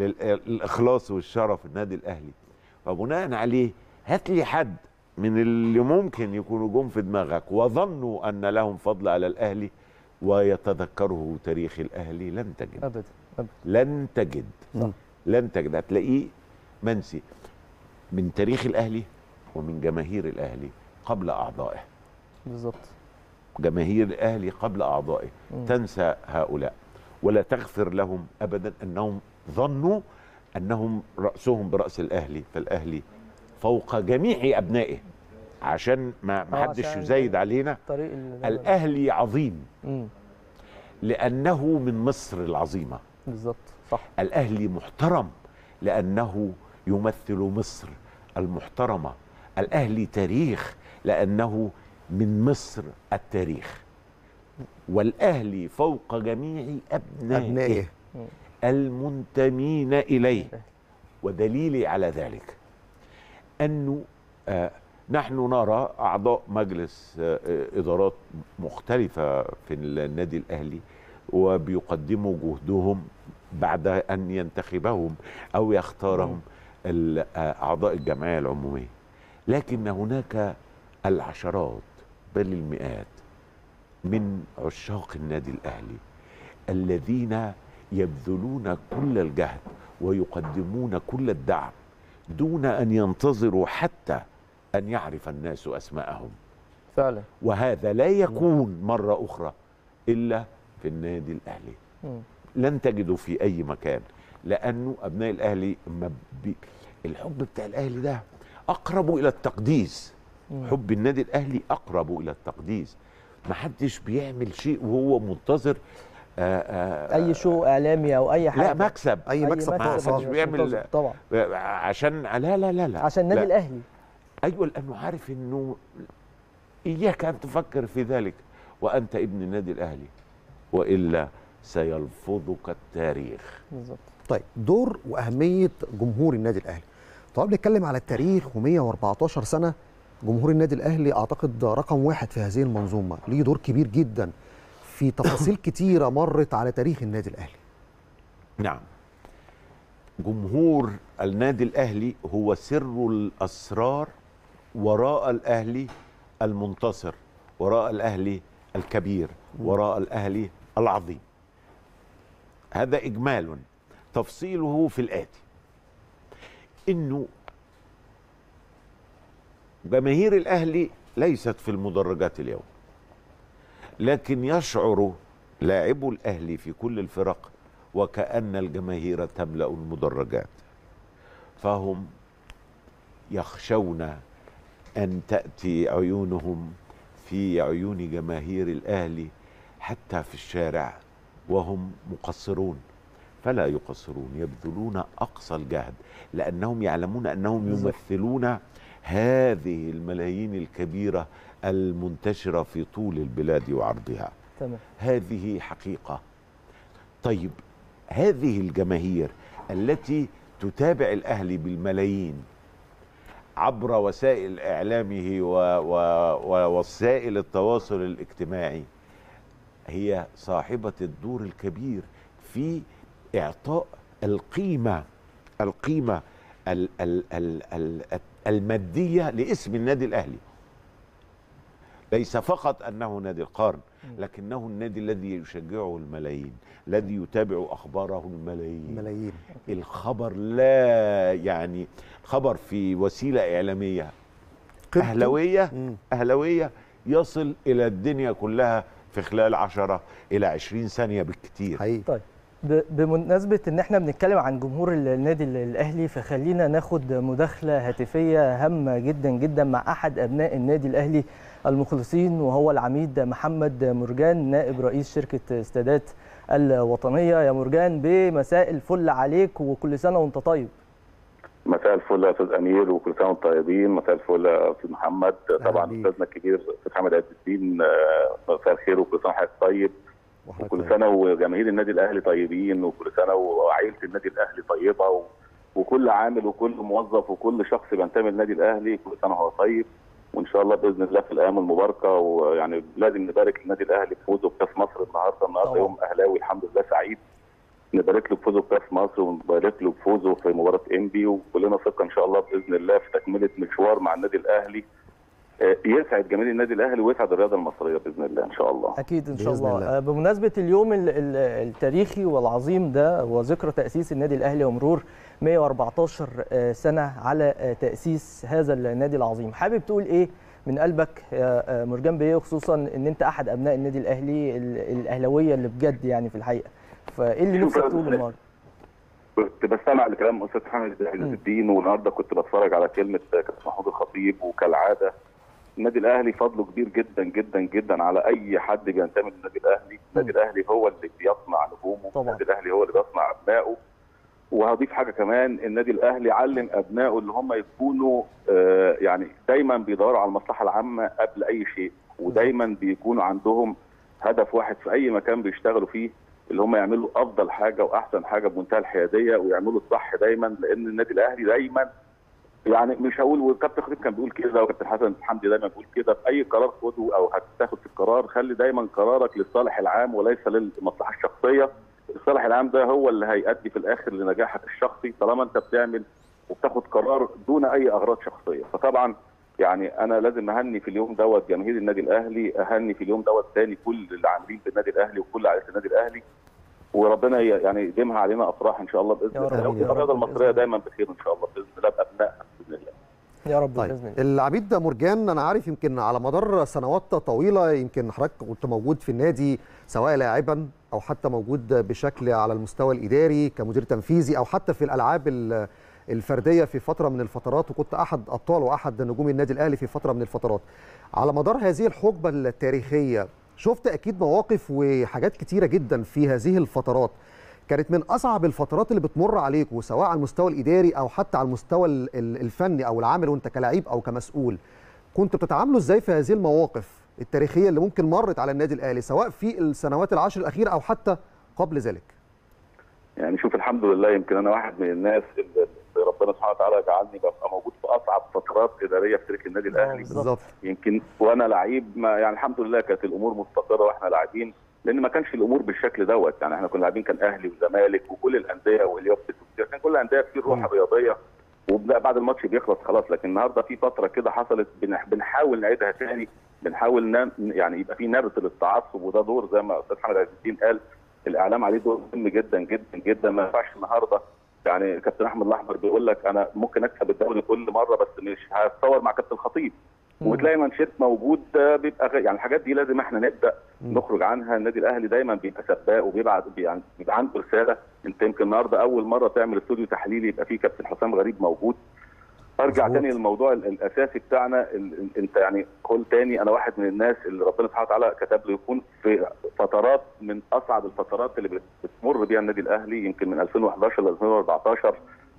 للاخلاص والشرف النادي الاهلي فبناء عليه هات لي حد من اللي ممكن يكونوا جم في دماغك وظنوا ان لهم فضل على الاهلي ويتذكره تاريخ الاهلي لن تجد ابدا ابدا لن تجد صح. لن تجد هتلاقيه منسي من تاريخ الاهلي ومن جماهير الاهلي قبل اعضائه بالظبط جماهير الاهلي قبل اعضائه مم. تنسى هؤلاء ولا تغفر لهم ابدا انهم ظنوا انهم راسهم براس الاهلي فالاهلي فوق جميع ابنائه عشان ما ما آه، حدش عشان يزايد علينا طريق ال- الاهلي عظيم مم. لانه من مصر العظيمه بالظبط صح الاهلي محترم لانه يمثل مصر المحترمه الاهلي تاريخ لانه من مصر التاريخ والاهلي فوق جميع ابنائه, أبنائه. المنتمين اليه ودليلي على ذلك انه آه نحن نرى اعضاء مجلس آه آه، ادارات مختلفه في النادي الاهلي وبيقدموا جهدهم بعد ان ينتخبهم او يختارهم ال- آه، اعضاء الجمعيه العموميه لكن هناك العشرات بل المئات من عشاق النادي الاهلي الذين يبذلون كل الجهد ويقدمون كل الدعم دون ان ينتظروا حتى ان يعرف الناس اسماءهم فعلا وهذا لا يكون مره اخرى الا في النادي الاهلي مم. لن تجده في اي مكان لانه ابناء الاهلي ما بي الحب بتاع الاهلي ده اقرب الى التقديس مم. حب النادي الاهلي اقرب الى التقديس ما حدش بيعمل شيء وهو منتظر آآ آآ اي شو اعلامي او اي حاجه لا مكسب أي مكسب ما خاص. حدش بيعمل منتظر طبعا عشان لا لا لا لا عشان النادي لا. الاهلي ايوه لانه عارف انه اياك ان تفكر في ذلك وانت ابن النادي الاهلي والا سيلفظك التاريخ بالظبط طيب دور واهميه جمهور النادي الاهلي طبعا بنتكلم على التاريخ و114 سنه جمهور النادي الاهلي اعتقد رقم واحد في هذه المنظومه ليه دور كبير جدا في تفاصيل كتيره مرت على تاريخ النادي الاهلي نعم جمهور النادي الاهلي هو سر الاسرار وراء الاهلي المنتصر وراء الاهلي الكبير وراء الاهلي العظيم هذا اجمال تفصيله في الاتي انه جماهير الاهلي ليست في المدرجات اليوم لكن يشعر لاعبو الاهلي في كل الفرق وكأن الجماهير تملأ المدرجات فهم يخشون أن تأتي عيونهم في عيون جماهير الأهلي حتى في الشارع وهم مقصرون فلا يقصرون يبذلون أقصى الجهد لأنهم يعلمون أنهم بالظبط. يمثلون هذه الملايين الكبيره المنتشره في طول البلاد وعرضها تمام هذه حقيقه طيب هذه الجماهير التي تتابع الاهلي بالملايين عبر وسائل اعلامه و و ووسائل التواصل الاجتماعي هي صاحبه الدور الكبير في اعطاء القيمه القيمه ال ال ال ال الماديه لاسم النادي الاهلي ليس فقط انه نادي القرن لكنه النادي الذي يشجعه الملايين الذي يتابع اخباره الملايين ملايين الخبر لا يعني خبر في وسيله اعلاميه اهلاويه اهلاويه يصل الى الدنيا كلها في خلال 10 الى 20 ثانيه بالكثير حقيقي طيب ب- بمناسبة إن إحنا بنتكلم عن جمهور النادي الأهلي فخلينا ناخد مداخلة هاتفية هامة جدا جدا مع أحد أبناء النادي الأهلي المخلصين وهو العميد محمد مرجان نائب رئيس شركة استادات الوطنية يا مرجان بمساء الفل عليك وكل سنة وأنت طيب مساء الفل يا استاذ امير وكل سنه وانتم طيبين مساء الفل يا استاذ محمد طبعا استاذنا الكبير استاذ حمد عز الدين آه، مساء الخير وكل سنه وحضرتك طيب وكل سنه وجماهير النادي الاهلي طيبين وكل سنه وعائله النادي الاهلي طيبه و... وكل عامل وكل موظف وكل شخص بينتمي للنادي الاهلي كل سنه وهو طيب وان شاء الله باذن الله في الايام المباركه ويعني لازم نبارك للنادي الاهلي بفوزه بكاس مصر النهارده النهارده يوم اهلاوي الحمد لله سعيد نبارك له بفوزه بكاس مصر ونبارك له بفوزه في مباراه انبي وكلنا ثقه ان شاء الله باذن الله في تكمله مشوار مع النادي الاهلي آه، يسعد جماهير النادي الاهلي ويسعد الرياضه المصريه باذن الله ان شاء الله أكيد إن شاء بإذن الله الله. آه، بمناسبة اليوم ال- ال- التاريخي والعظيم ده وذكرى تأسيس النادي الأهلي ومرور 114 آه، سنة على آه، تأسيس هذا النادي العظيم حابب تقول إيه من قلبك يا آه، مرجان بيه خصوصا ان انت احد ابناء النادي الاهلي ال- الاهلاويه اللي بجد يعني في الحقيقه فايه اللي نفسك شكراً. تقوله النهارده كنت بستمع لكلام استاذ حامد عز الدين والنهارده كنت بتفرج على كلمه كابتن محمود الخطيب وكالعاده النادي الاهلي فضله كبير جدا جدا جدا على اي حد بينتمي للنادي الاهلي، النادي الاهلي هو اللي بيصنع نجومه، طبعا. النادي الاهلي هو اللي بيصنع ابنائه وهضيف حاجه كمان النادي الاهلي علم ابنائه اللي هم يكونوا آه، يعني دايما بيدوروا على المصلحه العامه قبل اي شيء ودايما بيكونوا عندهم هدف واحد في اي مكان بيشتغلوا فيه اللي هم يعملوا افضل حاجه واحسن حاجه بمنتهى الحياديه ويعملوا الصح دايما لان النادي الاهلي دايما يعني مش هقول وكابتن خطيب كان بيقول كده وكابتن حسن حمدي دايما بيقول كده في اي قرار خده او هتاخد في القرار خلي دايما قرارك للصالح العام وليس للمصلحه الشخصيه الصالح العام ده هو اللي هيؤدي في الاخر لنجاحك الشخصي طالما انت بتعمل وبتاخد قرار دون اي اغراض شخصيه فطبعا يعني انا لازم اهني في اليوم دوت جماهير النادي الاهلي اهني في اليوم دوت تاني كل العاملين في النادي الاهلي وكل عائله النادي الاهلي وربنا ي- يعني يديمها علينا افراح ان شاء الله باذن يا رب، الله يا رب، والرياضه المصريه دايما بخير ان شاء الله باذن الله بابنائها باذن الله يا رب طيب باذن الله العميد ده مرجان انا عارف يمكن على مدار سنوات طويله يمكن حضرتك كنت موجود في النادي سواء لاعبا او حتى موجود بشكل على المستوى الاداري كمدير تنفيذي او حتى في الالعاب ال- الفرديه في فتره من الفترات وكنت احد ابطال واحد نجوم النادي الاهلي في فتره من الفترات على مدار هذه الحقبه التاريخيه شفت اكيد مواقف وحاجات كتيره جدا في هذه الفترات كانت من اصعب الفترات اللي بتمر عليكم سواء على المستوى الاداري او حتى على المستوى ال- ال- الفني او العامل وانت كلاعب او كمسؤول كنت بتتعاملوا ازاي في هذه المواقف التاريخيه اللي ممكن مرت على النادي الاهلي سواء في السنوات العشر الاخيره او حتى قبل ذلك يعني شوف الحمد لله يمكن انا واحد من الناس اللي ربنا سبحانه وتعالى جعلني ببقى موجود في اصعب فترات اداريه في تاريخ النادي الاهلي بالظبط يمكن وانا لعيب ما يعني الحمد لله كانت الامور مستقره واحنا لاعبين لان ما كانش الامور بالشكل دوت يعني احنا كنا لاعبين كان اهلي وزمالك وكل الانديه واليوبس كان كل الانديه في روح رياضيه وبعد الماتش بيخلص خلاص لكن النهارده في فتره كده حصلت بنح- بنحاول نعيدها تاني بنحاول نم يعني يبقى في نبذ للتعصب وده دور زي ما استاذ حمد عز الدين قال الاعلام عليه دور مهم جدا جدا جدا ما ينفعش النهارده يعني كابتن احمد الاحمر بيقول لك انا ممكن اكسب الدوري كل مره بس مش هتصور مع كابتن الخطيب وتلاقي مانشيت موجود آه، بيبقى غ- يعني الحاجات دي لازم احنا نبدا نخرج عنها النادي الاهلي دايما بيبقى سباق وبيبعت يعني بيبقى عنده رساله انت يمكن النهارده اول مره تعمل استوديو تحليلي يبقى فيه كابتن حسام غريب موجود ارجع تاني للموضوع ال- الاساسي بتاعنا ال- ال- انت يعني قول تاني انا واحد من الناس اللي ربنا سبحانه وتعالى كتب له يكون في فترات من اصعب الفترات اللي بت- بتمر بيها النادي الاهلي يمكن من 2011 ل 2014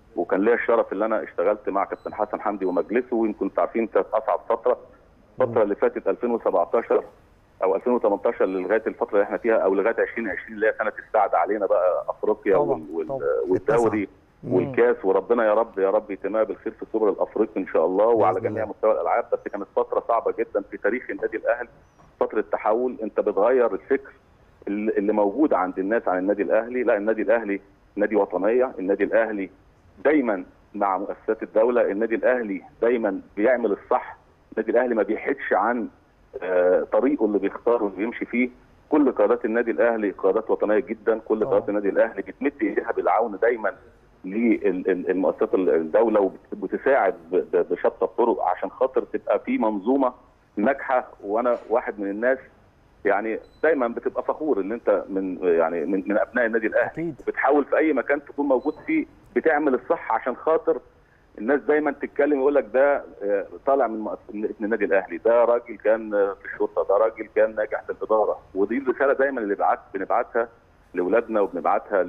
وكان ليا الشرف ان انا اشتغلت مع كابتن حسن حمدي ومجلسه ويمكن انتوا عارفين كانت اصعب فتره الفتره اللي فاتت 2017 او 2018 لغايه الفتره اللي احنا فيها او لغايه 2020 اللي هي سنه السعد علينا بقى افريقيا طبعاً، وال- طبعاً. وال- والدوري مم. والكاس وربنا يا رب يا رب يتمها بالخير في السوبر الافريقي ان شاء الله وعلى بإذن جميع الله. مستوى الالعاب بس كانت فتره صعبه جدا في تاريخ النادي الاهلي فتره تحول انت بتغير الفكر اللي اللي موجود عند الناس عن النادي الاهلي لا النادي الاهلي نادي وطنيه النادي الاهلي دايما مع مؤسسات الدوله النادي الاهلي دايما بيعمل الصح النادي الاهلي ما بيحدش عن آه، طريقه اللي بيختاره واللي بيمشي فيه كل قيادات النادي الاهلي قيادات وطنيه جدا كل قيادات النادي الاهلي بتمد ايديها بالعون دايما للمؤسسات الدوله وبتساعد ب- ب- بشتى الطرق عشان خاطر تبقى في منظومه ناجحه وانا واحد من الناس يعني دايما بتبقى فخور ان انت من يعني من, من ابناء النادي الاهلي بتحاول في اي مكان تكون موجود فيه بتعمل الصح عشان خاطر الناس دايما تتكلم يقول لك ده آه، طالع من مؤس- من النادي الاهلي ده راجل كان آه، في الشرطه ده راجل كان ناجح في الاداره ودي الرساله دايما اللي بعت بنبعتها لاولادنا وبنبعتها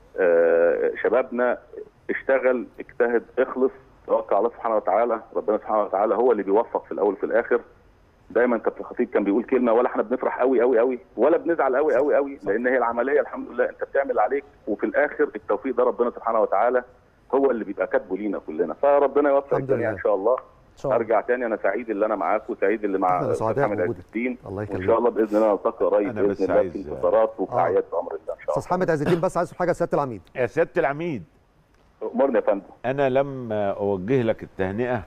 لشبابنا اشتغل اجتهد اخلص توكل على الله سبحانه وتعالى ربنا سبحانه وتعالى هو اللي بيوفق في الاول وفي الاخر دايما كابتن الخطيب كان بيقول كلمه ولا احنا بنفرح قوي قوي قوي ولا بنزعل قوي قوي قوي لان هي العمليه الحمد لله انت بتعمل عليك وفي الاخر التوفيق ده ربنا سبحانه وتعالى هو اللي بيبقى كاتبه لينا كلنا فربنا يوفق الحمد الجميع لله. ان شاء الله ارجع تاني انا سعيد اللي انا معاكم وسعيد اللي مع إحنا أستاذ سعداء حامد عز بوجودك. الدين الله وان يخليك شاء الله باذن الله نلتقي قريب أنا بس باذن الله في عايز- انتصارات وفي آه. اعياد بامر الله ان شاء استاذ حامد عز الدين بس عايز حاجه سياده العميد يا سياده العميد الله امرني يا فندم انا لم اوجه لك التهنئه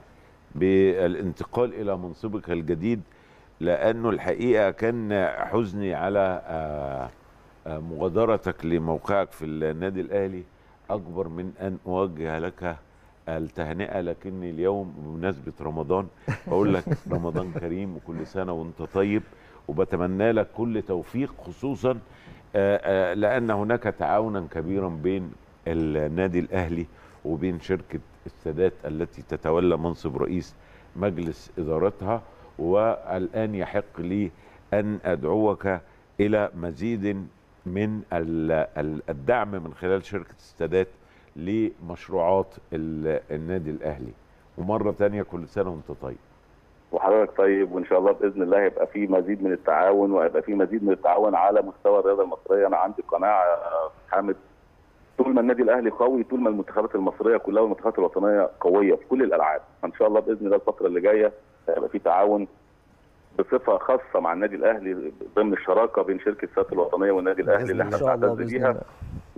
بالانتقال الى منصبك الجديد لانه الحقيقه كان حزني على آه، آه، مغادرتك لموقعك في النادي الاهلي اكبر من ان اوجه لك التهنئه لكني اليوم بمناسبه رمضان بقول لك رمضان كريم وكل سنه وانت طيب وبتمنى لك كل توفيق خصوصا آه، آه، لان هناك تعاونا كبيرا بين النادي الاهلي وبين شركه السادات التي تتولى منصب رئيس مجلس ادارتها والان يحق لي ان ادعوك الى مزيد من ال- ال- الدعم من خلال شركه السادات لمشروعات ال- النادي الاهلي ومره تانية كل سنه وانت طيب وحضرتك طيب وان شاء الله باذن الله هيبقى في مزيد من التعاون وهيبقى في مزيد من التعاون على مستوى الرياضه المصريه انا عندي قناعه يا حامد طول ما النادي الاهلي قوي طول ما المنتخبات المصريه كلها والمنتخبات الوطنيه قويه في كل الالعاب فان شاء الله باذن الله الفتره اللي جايه هيبقى في تعاون بصفه خاصه مع النادي الاهلي ضمن الشراكه بين شركه السيادة الوطنيه والنادي الاهلي اللي احنا إن شاء الله بنعتز بإذن بيها الله.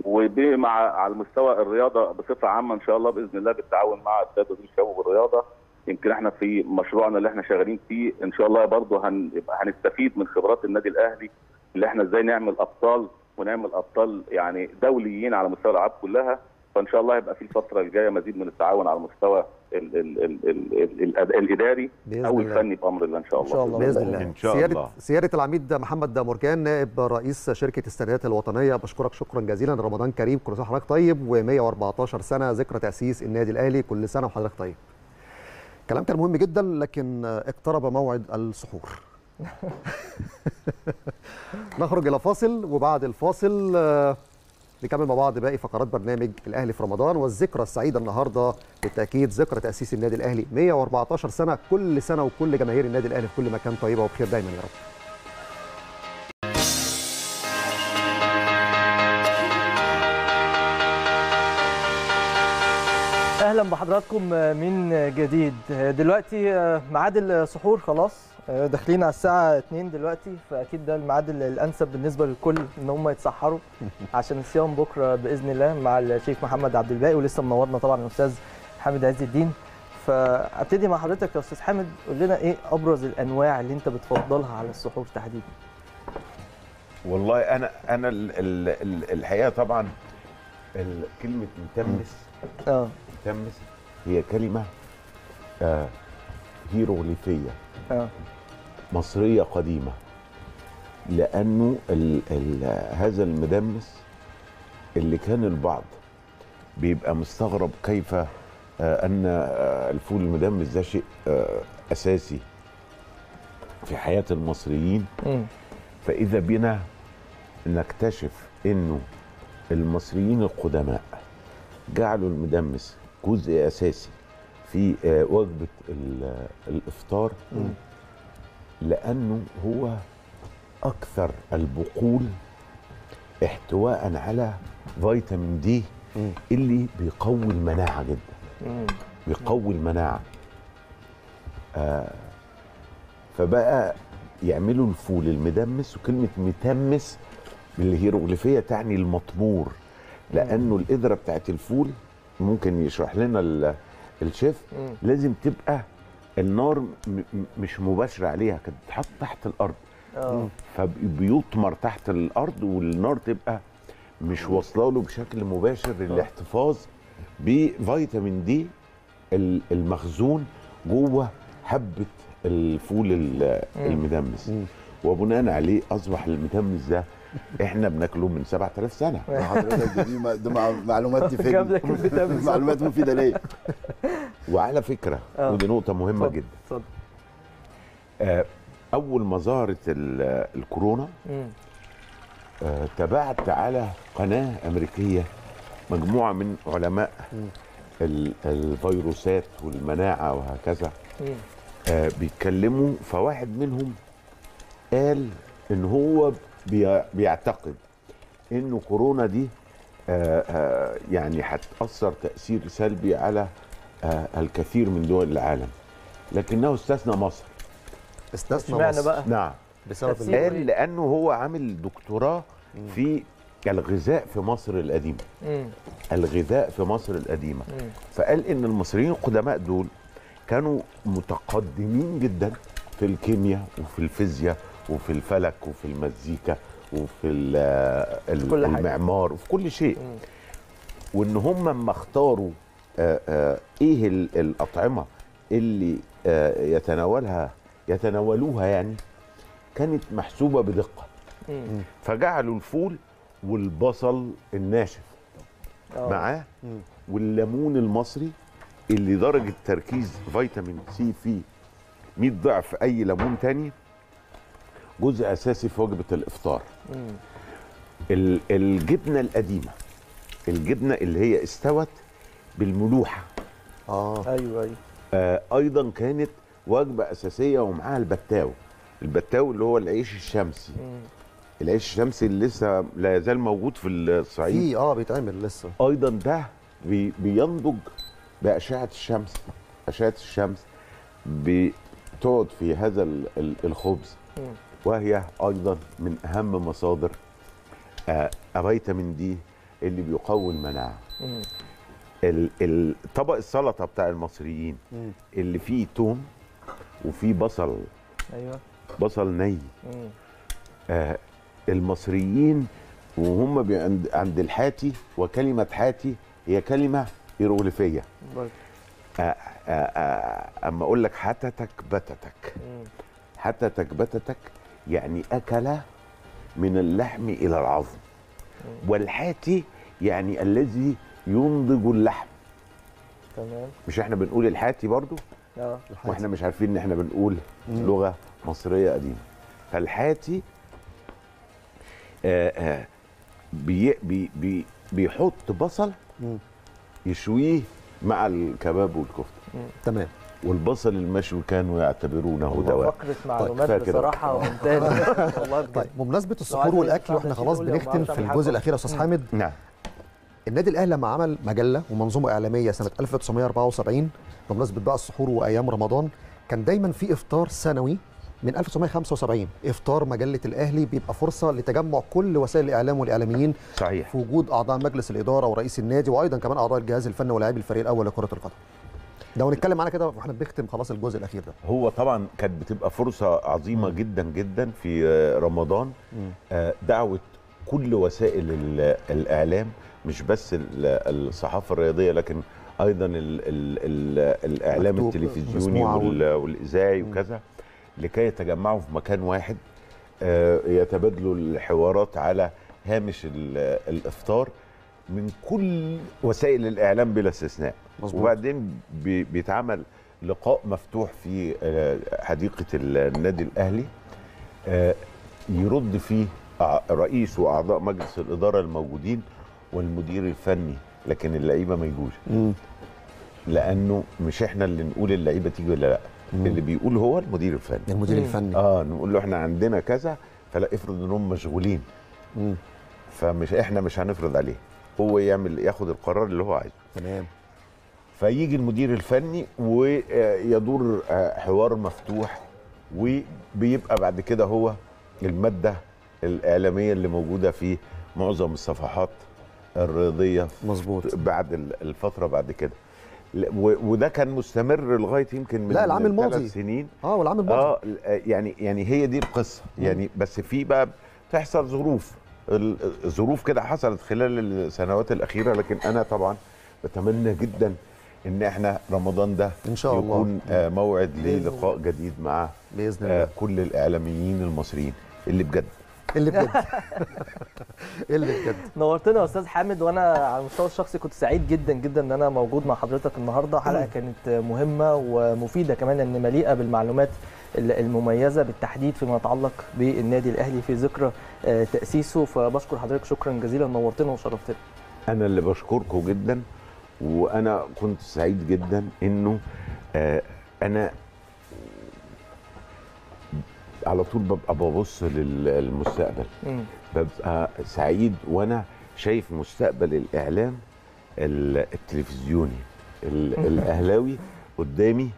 ومع على مستوى الرياضه بصفه عامه ان شاء الله باذن الله بالتعاون مع السيد وزير الشباب والرياضه يمكن احنا في مشروعنا اللي احنا شغالين فيه ان شاء الله برضه هنبقى هنستفيد من خبرات النادي الاهلي اللي احنا ازاي نعمل ابطال ونعمل ابطال يعني دوليين على مستوى الالعاب كلها فان شاء الله هيبقى في الفتره الجايه مزيد من التعاون على المستوى ال ال ال ال ال ال الاداري بإذن او الله. الفني بامر الله ان شاء الله باذن الله إن شاء سيادة الله. سياده العميد محمد مرجان نائب رئيس شركه السادات الوطنيه بشكرك شكرا جزيلا رمضان كريم كل سنه وحضرتك طيب و114 سنه ذكرى تاسيس النادي الاهلي كل سنه وحضرتك طيب كلام كان مهم جدا لكن اقترب موعد السحور نخرج الى فاصل وبعد الفاصل آه، نكمل مع بعض باقي فقرات برنامج الاهلي في رمضان والذكرى السعيده النهارده بالتاكيد ذكرى تاسيس النادي الاهلي 114 سنه كل سنه وكل جماهير النادي الاهلي في كل مكان طيبه وبخير دايما يا رب اهلا بحضراتكم من جديد دلوقتي ميعاد السحور خلاص داخلين على الساعة 2 دلوقتي فأكيد ده الميعاد الأنسب بالنسبة للكل إن هم يتسحروا عشان الصيام بكرة بإذن الله مع الشيخ محمد عبد الباقي ولسه منورنا طبعا الأستاذ حامد عز الدين فأبتدي مع حضرتك يا أستاذ حامد قول لنا إيه أبرز الأنواع اللي أنت بتفضلها على السحور تحديدا والله انا انا ال- ال- ال- الحقيقه طبعا ال- كلمه متمس اه متمس هي كلمه آه هيروغليفيه اه مصريه قديمه لانه ال ال هذا المدمس اللي كان البعض بيبقى مستغرب كيف آه ان آه الفول المدمس ده شيء آه اساسي في حياه المصريين مم. فاذا بنا نكتشف انه المصريين القدماء جعلوا المدمس جزء اساسي في آه، وجبه ال- الافطار لانه هو اكثر البقول احتواء على فيتامين دي اللي بيقوي المناعه جدا بيقوي المناعه آه فبقى يعملوا الفول المدمس وكلمه متمس بالهيروغليفيه تعني المطمور لانه القدره بتاعت الفول ممكن يشرح لنا ال- الشيف مم. لازم تبقى النار م- م- مش مباشره عليها كانت تتحط تحت الارض اه فبيطمر تحت الارض والنار تبقى مش واصله له بشكل مباشر للاحتفاظ بفيتامين دي ال- المخزون جوه حبه الفول ال- مم. المدمس وبناء عليه اصبح المدمس ده احنا بناكله من 7000 سنه حضرتك دي م- دي مع- معلومات تفيد جاب لك المدمس. معلومات مفيده ليا وعلى فكره آه. ودي نقطه مهمه اتفضل، جدا اتفضل آه، اول ما ظهرت ال- الكورونا مم. آه، تابعت على قناه امريكيه مجموعه من علماء ال- الفيروسات والمناعه وهكذا مم. آه، بيتكلموا فواحد منهم قال ان هو بي- بيعتقد انه كورونا دي آه، آه، يعني هتاثر تاثير سلبي على آه، الكثير من دول العالم لكنه استثنى مصر استثنى اشمعنى مصر بقى؟ نعم بسبب تفسير ال- قال لانه هو عامل دكتوراه في الغذاء في مصر القديمه مم. الغذاء في مصر القديمه مم. فقال ان المصريين القدماء دول كانوا متقدمين جدا في الكيمياء وفي الفيزياء وفي الفلك وفي المزيكا وفي ال- ال- كل حاجة. المعمار وفي كل شيء مم. وان هم لما اختاروا آه، آه، ايه ال- الاطعمه اللي آه، يتناولها يتناولوها يعني كانت محسوبه بدقه مم. فجعلوا الفول والبصل الناشف آه. معاه والليمون المصري اللي درجه تركيز فيتامين سي فيه 100 ضعف اي ليمون تاني جزء اساسي في وجبه الافطار مم. ال- الجبنه القديمه الجبنه اللي هي استوت بالملوحه اه ايوه ايوه آه ايضا كانت وجبه اساسيه ومعاها البتاو البتاو اللي هو العيش الشمسي مم. العيش الشمسي اللي لسه لا يزال موجود في الصعيد في اه بيتعمل لسه ايضا ده بي بينضج باشعه الشمس اشعه الشمس بتقعد في هذا ال- ال- الخبز مم. وهي ايضا من اهم مصادر آه، فيتامين دي اللي بيقوي المناعه مم. ال- ال- طبق السلطه بتاع المصريين مم. اللي فيه توم وفيه بصل ايوه بصل ني مم. آه المصريين وهم بي- عند عند الحاتي وكلمه حاتي هي كلمه هيروغليفيه برضه. آه آه آه اما اقول لك حتتك بتتك مم. حتتك بتتك يعني اكل من اللحم الى العظم والحاتي يعني الذي ينضج اللحم تمام مش احنا بنقول الحاتي برضو اه واحنا مش عارفين ان احنا بنقول لغه مصريه قديمه فالحاتي آه آه بي بي بي بيحط بصل مم. يشويه مع الكباب والكفته تمام والبصل المشوي كانوا يعتبرونه دواء فقره معلومات كفاية كده. بصراحه ممتازه والله بجد. طيب بمناسبه لو السحور عايز والاكل صاحب واحنا يشيل خلاص يقول لي ما بنختم بعرفش في أعمل الجزء حاجة. الاخير يا استاذ حامد نعم النادي الاهلي لما عمل مجله ومنظومه اعلاميه سنه 1974 بمناسبه بقى السحور وايام رمضان كان دايما في افطار سنوي من 1975 افطار مجله الاهلي بيبقى فرصه لتجمع كل وسائل الاعلام والاعلاميين صحيح في وجود اعضاء مجلس الاداره ورئيس النادي وايضا كمان اعضاء الجهاز الفني ولاعبي الفريق الاول لكره القدم ده ونتكلم عنها كده واحنا بنختم خلاص الجزء الاخير ده هو طبعا كانت بتبقى فرصه عظيمه جدا جدا في آه، رمضان آه، دعوه كل وسائل ال- الاعلام مش بس ال- الصحافه الرياضيه لكن ايضا ال ال ال الاعلام مكتوب، التلفزيوني مسموعة وال- والاذاعي وكذا لكي يتجمعوا في مكان واحد آه، يتبادلوا الحوارات على هامش ال- الافطار من كل وسائل الاعلام بلا استثناء مظبوط. وبعدين بي- بيتعمل لقاء مفتوح في آه، حديقه النادي الاهلي آه، يرد فيه أع- رئيس واعضاء مجلس الاداره الموجودين والمدير الفني لكن اللعيبه ما يجوش لانه مش احنا اللي نقول اللعيبه تيجي ولا لا اللي بيقول هو المدير الفني المدير مم. الفني. اه نقول له احنا عندنا كذا فلا افرض انهم مشغولين مم. فمش احنا مش هنفرض عليه هو يعمل ياخد القرار اللي هو عايزه تمام فيجي المدير الفني ويدور حوار مفتوح وبيبقى بعد كده هو الماده الاعلاميه اللي موجوده في معظم الصفحات الرياضيه مظبوط بعد ال- الفتره بعد كده ل- و- وده كان مستمر لغايه يمكن من لا، العام ثلاث الماضي. سنين اه والعام الماضي اه يعني يعني هي دي القصه يعني بس في بقى بتحصل ظروف ال- الظروف كده حصلت خلال السنوات الاخيره لكن انا طبعا بتمنى جدا ان احنا رمضان ده ان شاء الله يكون آه موعد بإذن للقاء جديد مع باذن آه الله كل الاعلاميين المصريين اللي بجد اللي بجد اللي بجد نورتنا يا استاذ حامد وانا على المستوى الشخصي كنت سعيد جدا جدا ان انا موجود مع حضرتك النهارده حلقه كانت مهمه ومفيده كمان ان مليئه بالمعلومات ال- المميزه بالتحديد فيما يتعلق بالنادي الاهلي في ذكرى آه، تاسيسه فبشكر حضرتك شكرا جزيلا نورتنا وشرفتنا انا اللي بشكركم جدا وانا كنت سعيد جدا انه آه انا على طول ببقى ببص للمستقبل مم. ببقى سعيد وانا شايف مستقبل الاعلام ال- التلفزيوني ال- الاهلاوي قدامي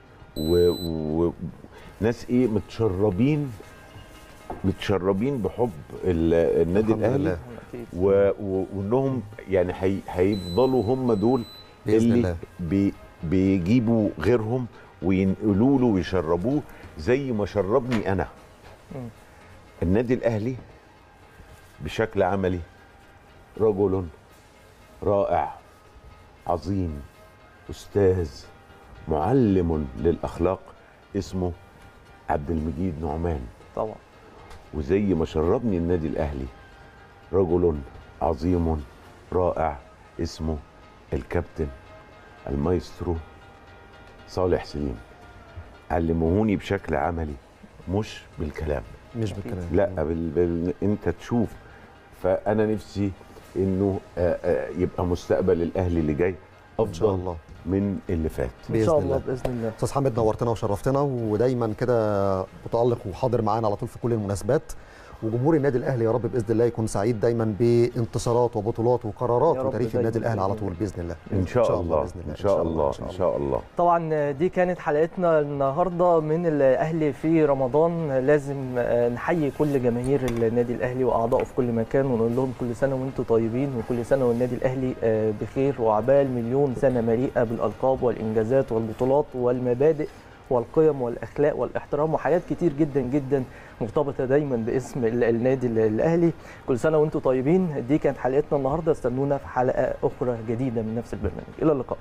وناس ايه متشربين متشربين بحب ال- النادي الحمد الاهلي لله. و- و- وانهم يعني هي- هيفضلوا هم دول بإذن اللي الله. بي بيجيبوا غيرهم وينقلوا له ويشربوه زي ما شربني انا مم. النادي الاهلي بشكل عملي رجل رائع عظيم استاذ معلم للاخلاق اسمه عبد المجيد نعمان طبعا وزي ما شربني النادي الاهلي رجل عظيم رائع اسمه الكابتن المايسترو صالح سليم علموهوني بشكل عملي مش بالكلام مش بالكلام لا بال... بال... انت تشوف فانا نفسي انه آه، آه، يبقى مستقبل الاهلي اللي جاي افضل ان شاء الله من اللي فات ان شاء الله باذن الله استاذ حامد نورتنا وشرفتنا ودايما كده متالق وحاضر معانا على طول في كل المناسبات وجمهور النادي الاهلي يا رب باذن الله يكون سعيد دايما بانتصارات وبطولات وقرارات يا رب وتاريخ دايماً النادي الاهلي على بإذن طول باذن الله ان شاء الله بإذن ان شاء الله ان شاء الله طبعا دي كانت حلقتنا النهارده من الاهلي في رمضان لازم آه، نحيي كل جماهير النادي الاهلي واعضائه في كل مكان ونقول لهم كل سنه وانتم طيبين وكل سنه والنادي الاهلي آه، بخير وعبال مليون سنه مليئه بالالقاب والانجازات والبطولات والمبادئ والقيم والاخلاق والاحترام وحاجات كتير جدا جدا مرتبطه دايما باسم ال- النادي ال- الاهلي كل سنه وانتم طيبين دي كانت حلقتنا النهارده استنونا في حلقه اخرى جديده من نفس البرنامج الى اللقاء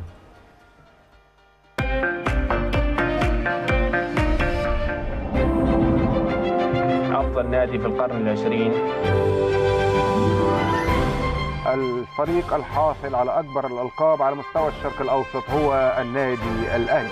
أفضل نادي في القرن العشرين الفريق الحاصل على أكبر الألقاب على مستوى الشرق الأوسط هو النادي الأهلي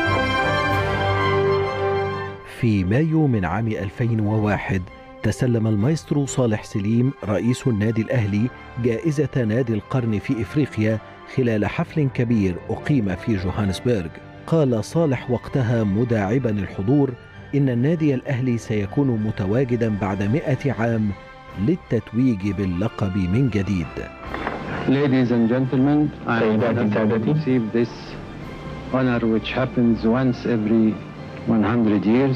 في مايو من عام 2001 تسلم المايسترو صالح سليم رئيس النادي الأهلي جائزة نادي القرن في إفريقيا خلال حفل كبير أقيم في جوهانسبرغ قال صالح وقتها مداعبا الحضور إن النادي الأهلي سيكون متواجدا بعد مئة عام للتتويج باللقب من جديد Ladies and gentlemen, I am سيداتي honored to سادتي. receive this honor which happens once every 100 years.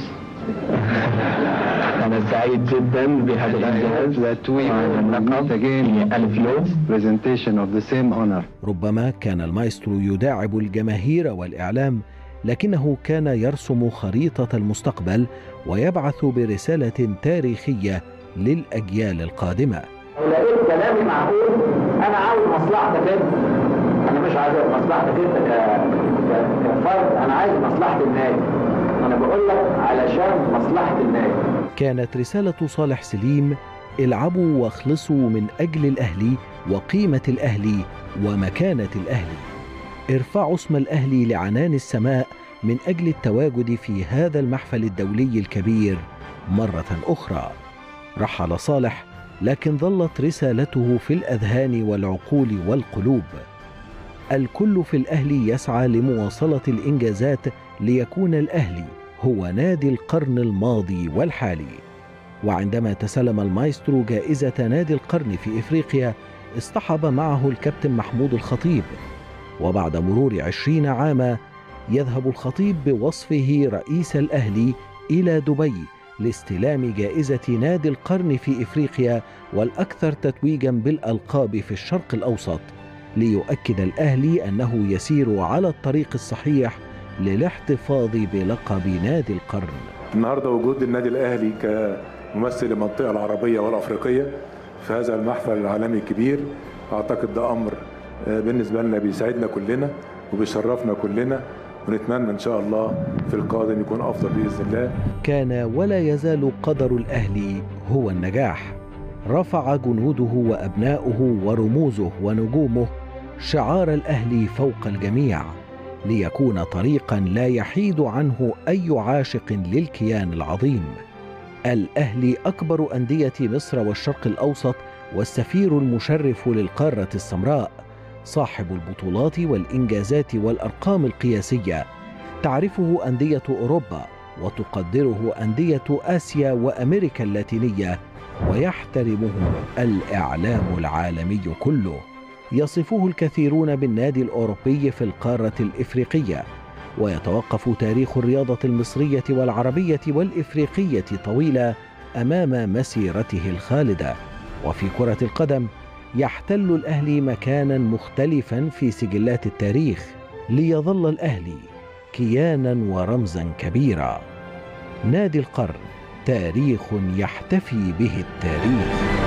أنا سعيد جدا بهذا الإنجاز that we وهذا will اللقب meet again في ألف يوم presentation of the same honor. ربما كان المايسترو يداعب الجماهير والإعلام لكنه كان يرسم خريطة المستقبل ويبعث برسالة تاريخية للأجيال القادمة لو لقيت كلامي معقول انا عاوز مصلحتك انت انا مش عايز مصلحتك انت ك... ك... كفرد انا عايز مصلحه النادي انا بقول لك علشان مصلحه النادي كانت رسالة صالح سليم العبوا واخلصوا من أجل الأهلي وقيمة الأهلي ومكانة الأهلي ارفعوا اسم الأهلي لعنان السماء من أجل التواجد في هذا المحفل الدولي الكبير مرة أخرى رحل صالح لكن ظلت رسالته في الأذهان والعقول والقلوب الكل في الأهلي يسعى لمواصلة الإنجازات ليكون الأهلي هو نادي القرن الماضي والحالي وعندما تسلم المايسترو جائزة نادي القرن في إفريقيا اصطحب معه الكابتن محمود الخطيب وبعد مرور عشرين عاما يذهب الخطيب بوصفه رئيس الأهلي إلى دبي لاستلام جائزة نادي القرن في إفريقيا والأكثر تتويجا بالألقاب في الشرق الأوسط ليؤكد الأهلي أنه يسير على الطريق الصحيح للاحتفاظ بلقب نادي القرن النهارده وجود النادي الاهلي كممثل المنطقه العربيه والافريقيه في هذا المحفل العالمي الكبير اعتقد ده امر بالنسبه لنا بيسعدنا كلنا وبيشرفنا كلنا ونتمنى ان شاء الله في القادم يكون افضل باذن الله كان ولا يزال قدر الاهلي هو النجاح رفع جنوده وابناؤه ورموزه ونجومه شعار الاهلي فوق الجميع ليكون طريقا لا يحيد عنه اي عاشق للكيان العظيم الاهلي اكبر انديه مصر والشرق الاوسط والسفير المشرف للقاره السمراء صاحب البطولات والانجازات والارقام القياسيه تعرفه انديه اوروبا وتقدره انديه اسيا وامريكا اللاتينيه ويحترمه الاعلام العالمي كله يصفه الكثيرون بالنادي الاوروبي في القاره الافريقيه ويتوقف تاريخ الرياضه المصريه والعربيه والافريقيه طويلا امام مسيرته الخالده وفي كره القدم يحتل الاهلي مكانا مختلفا في سجلات التاريخ ليظل الاهلي كيانا ورمزا كبيرا نادي القرن تاريخ يحتفي به التاريخ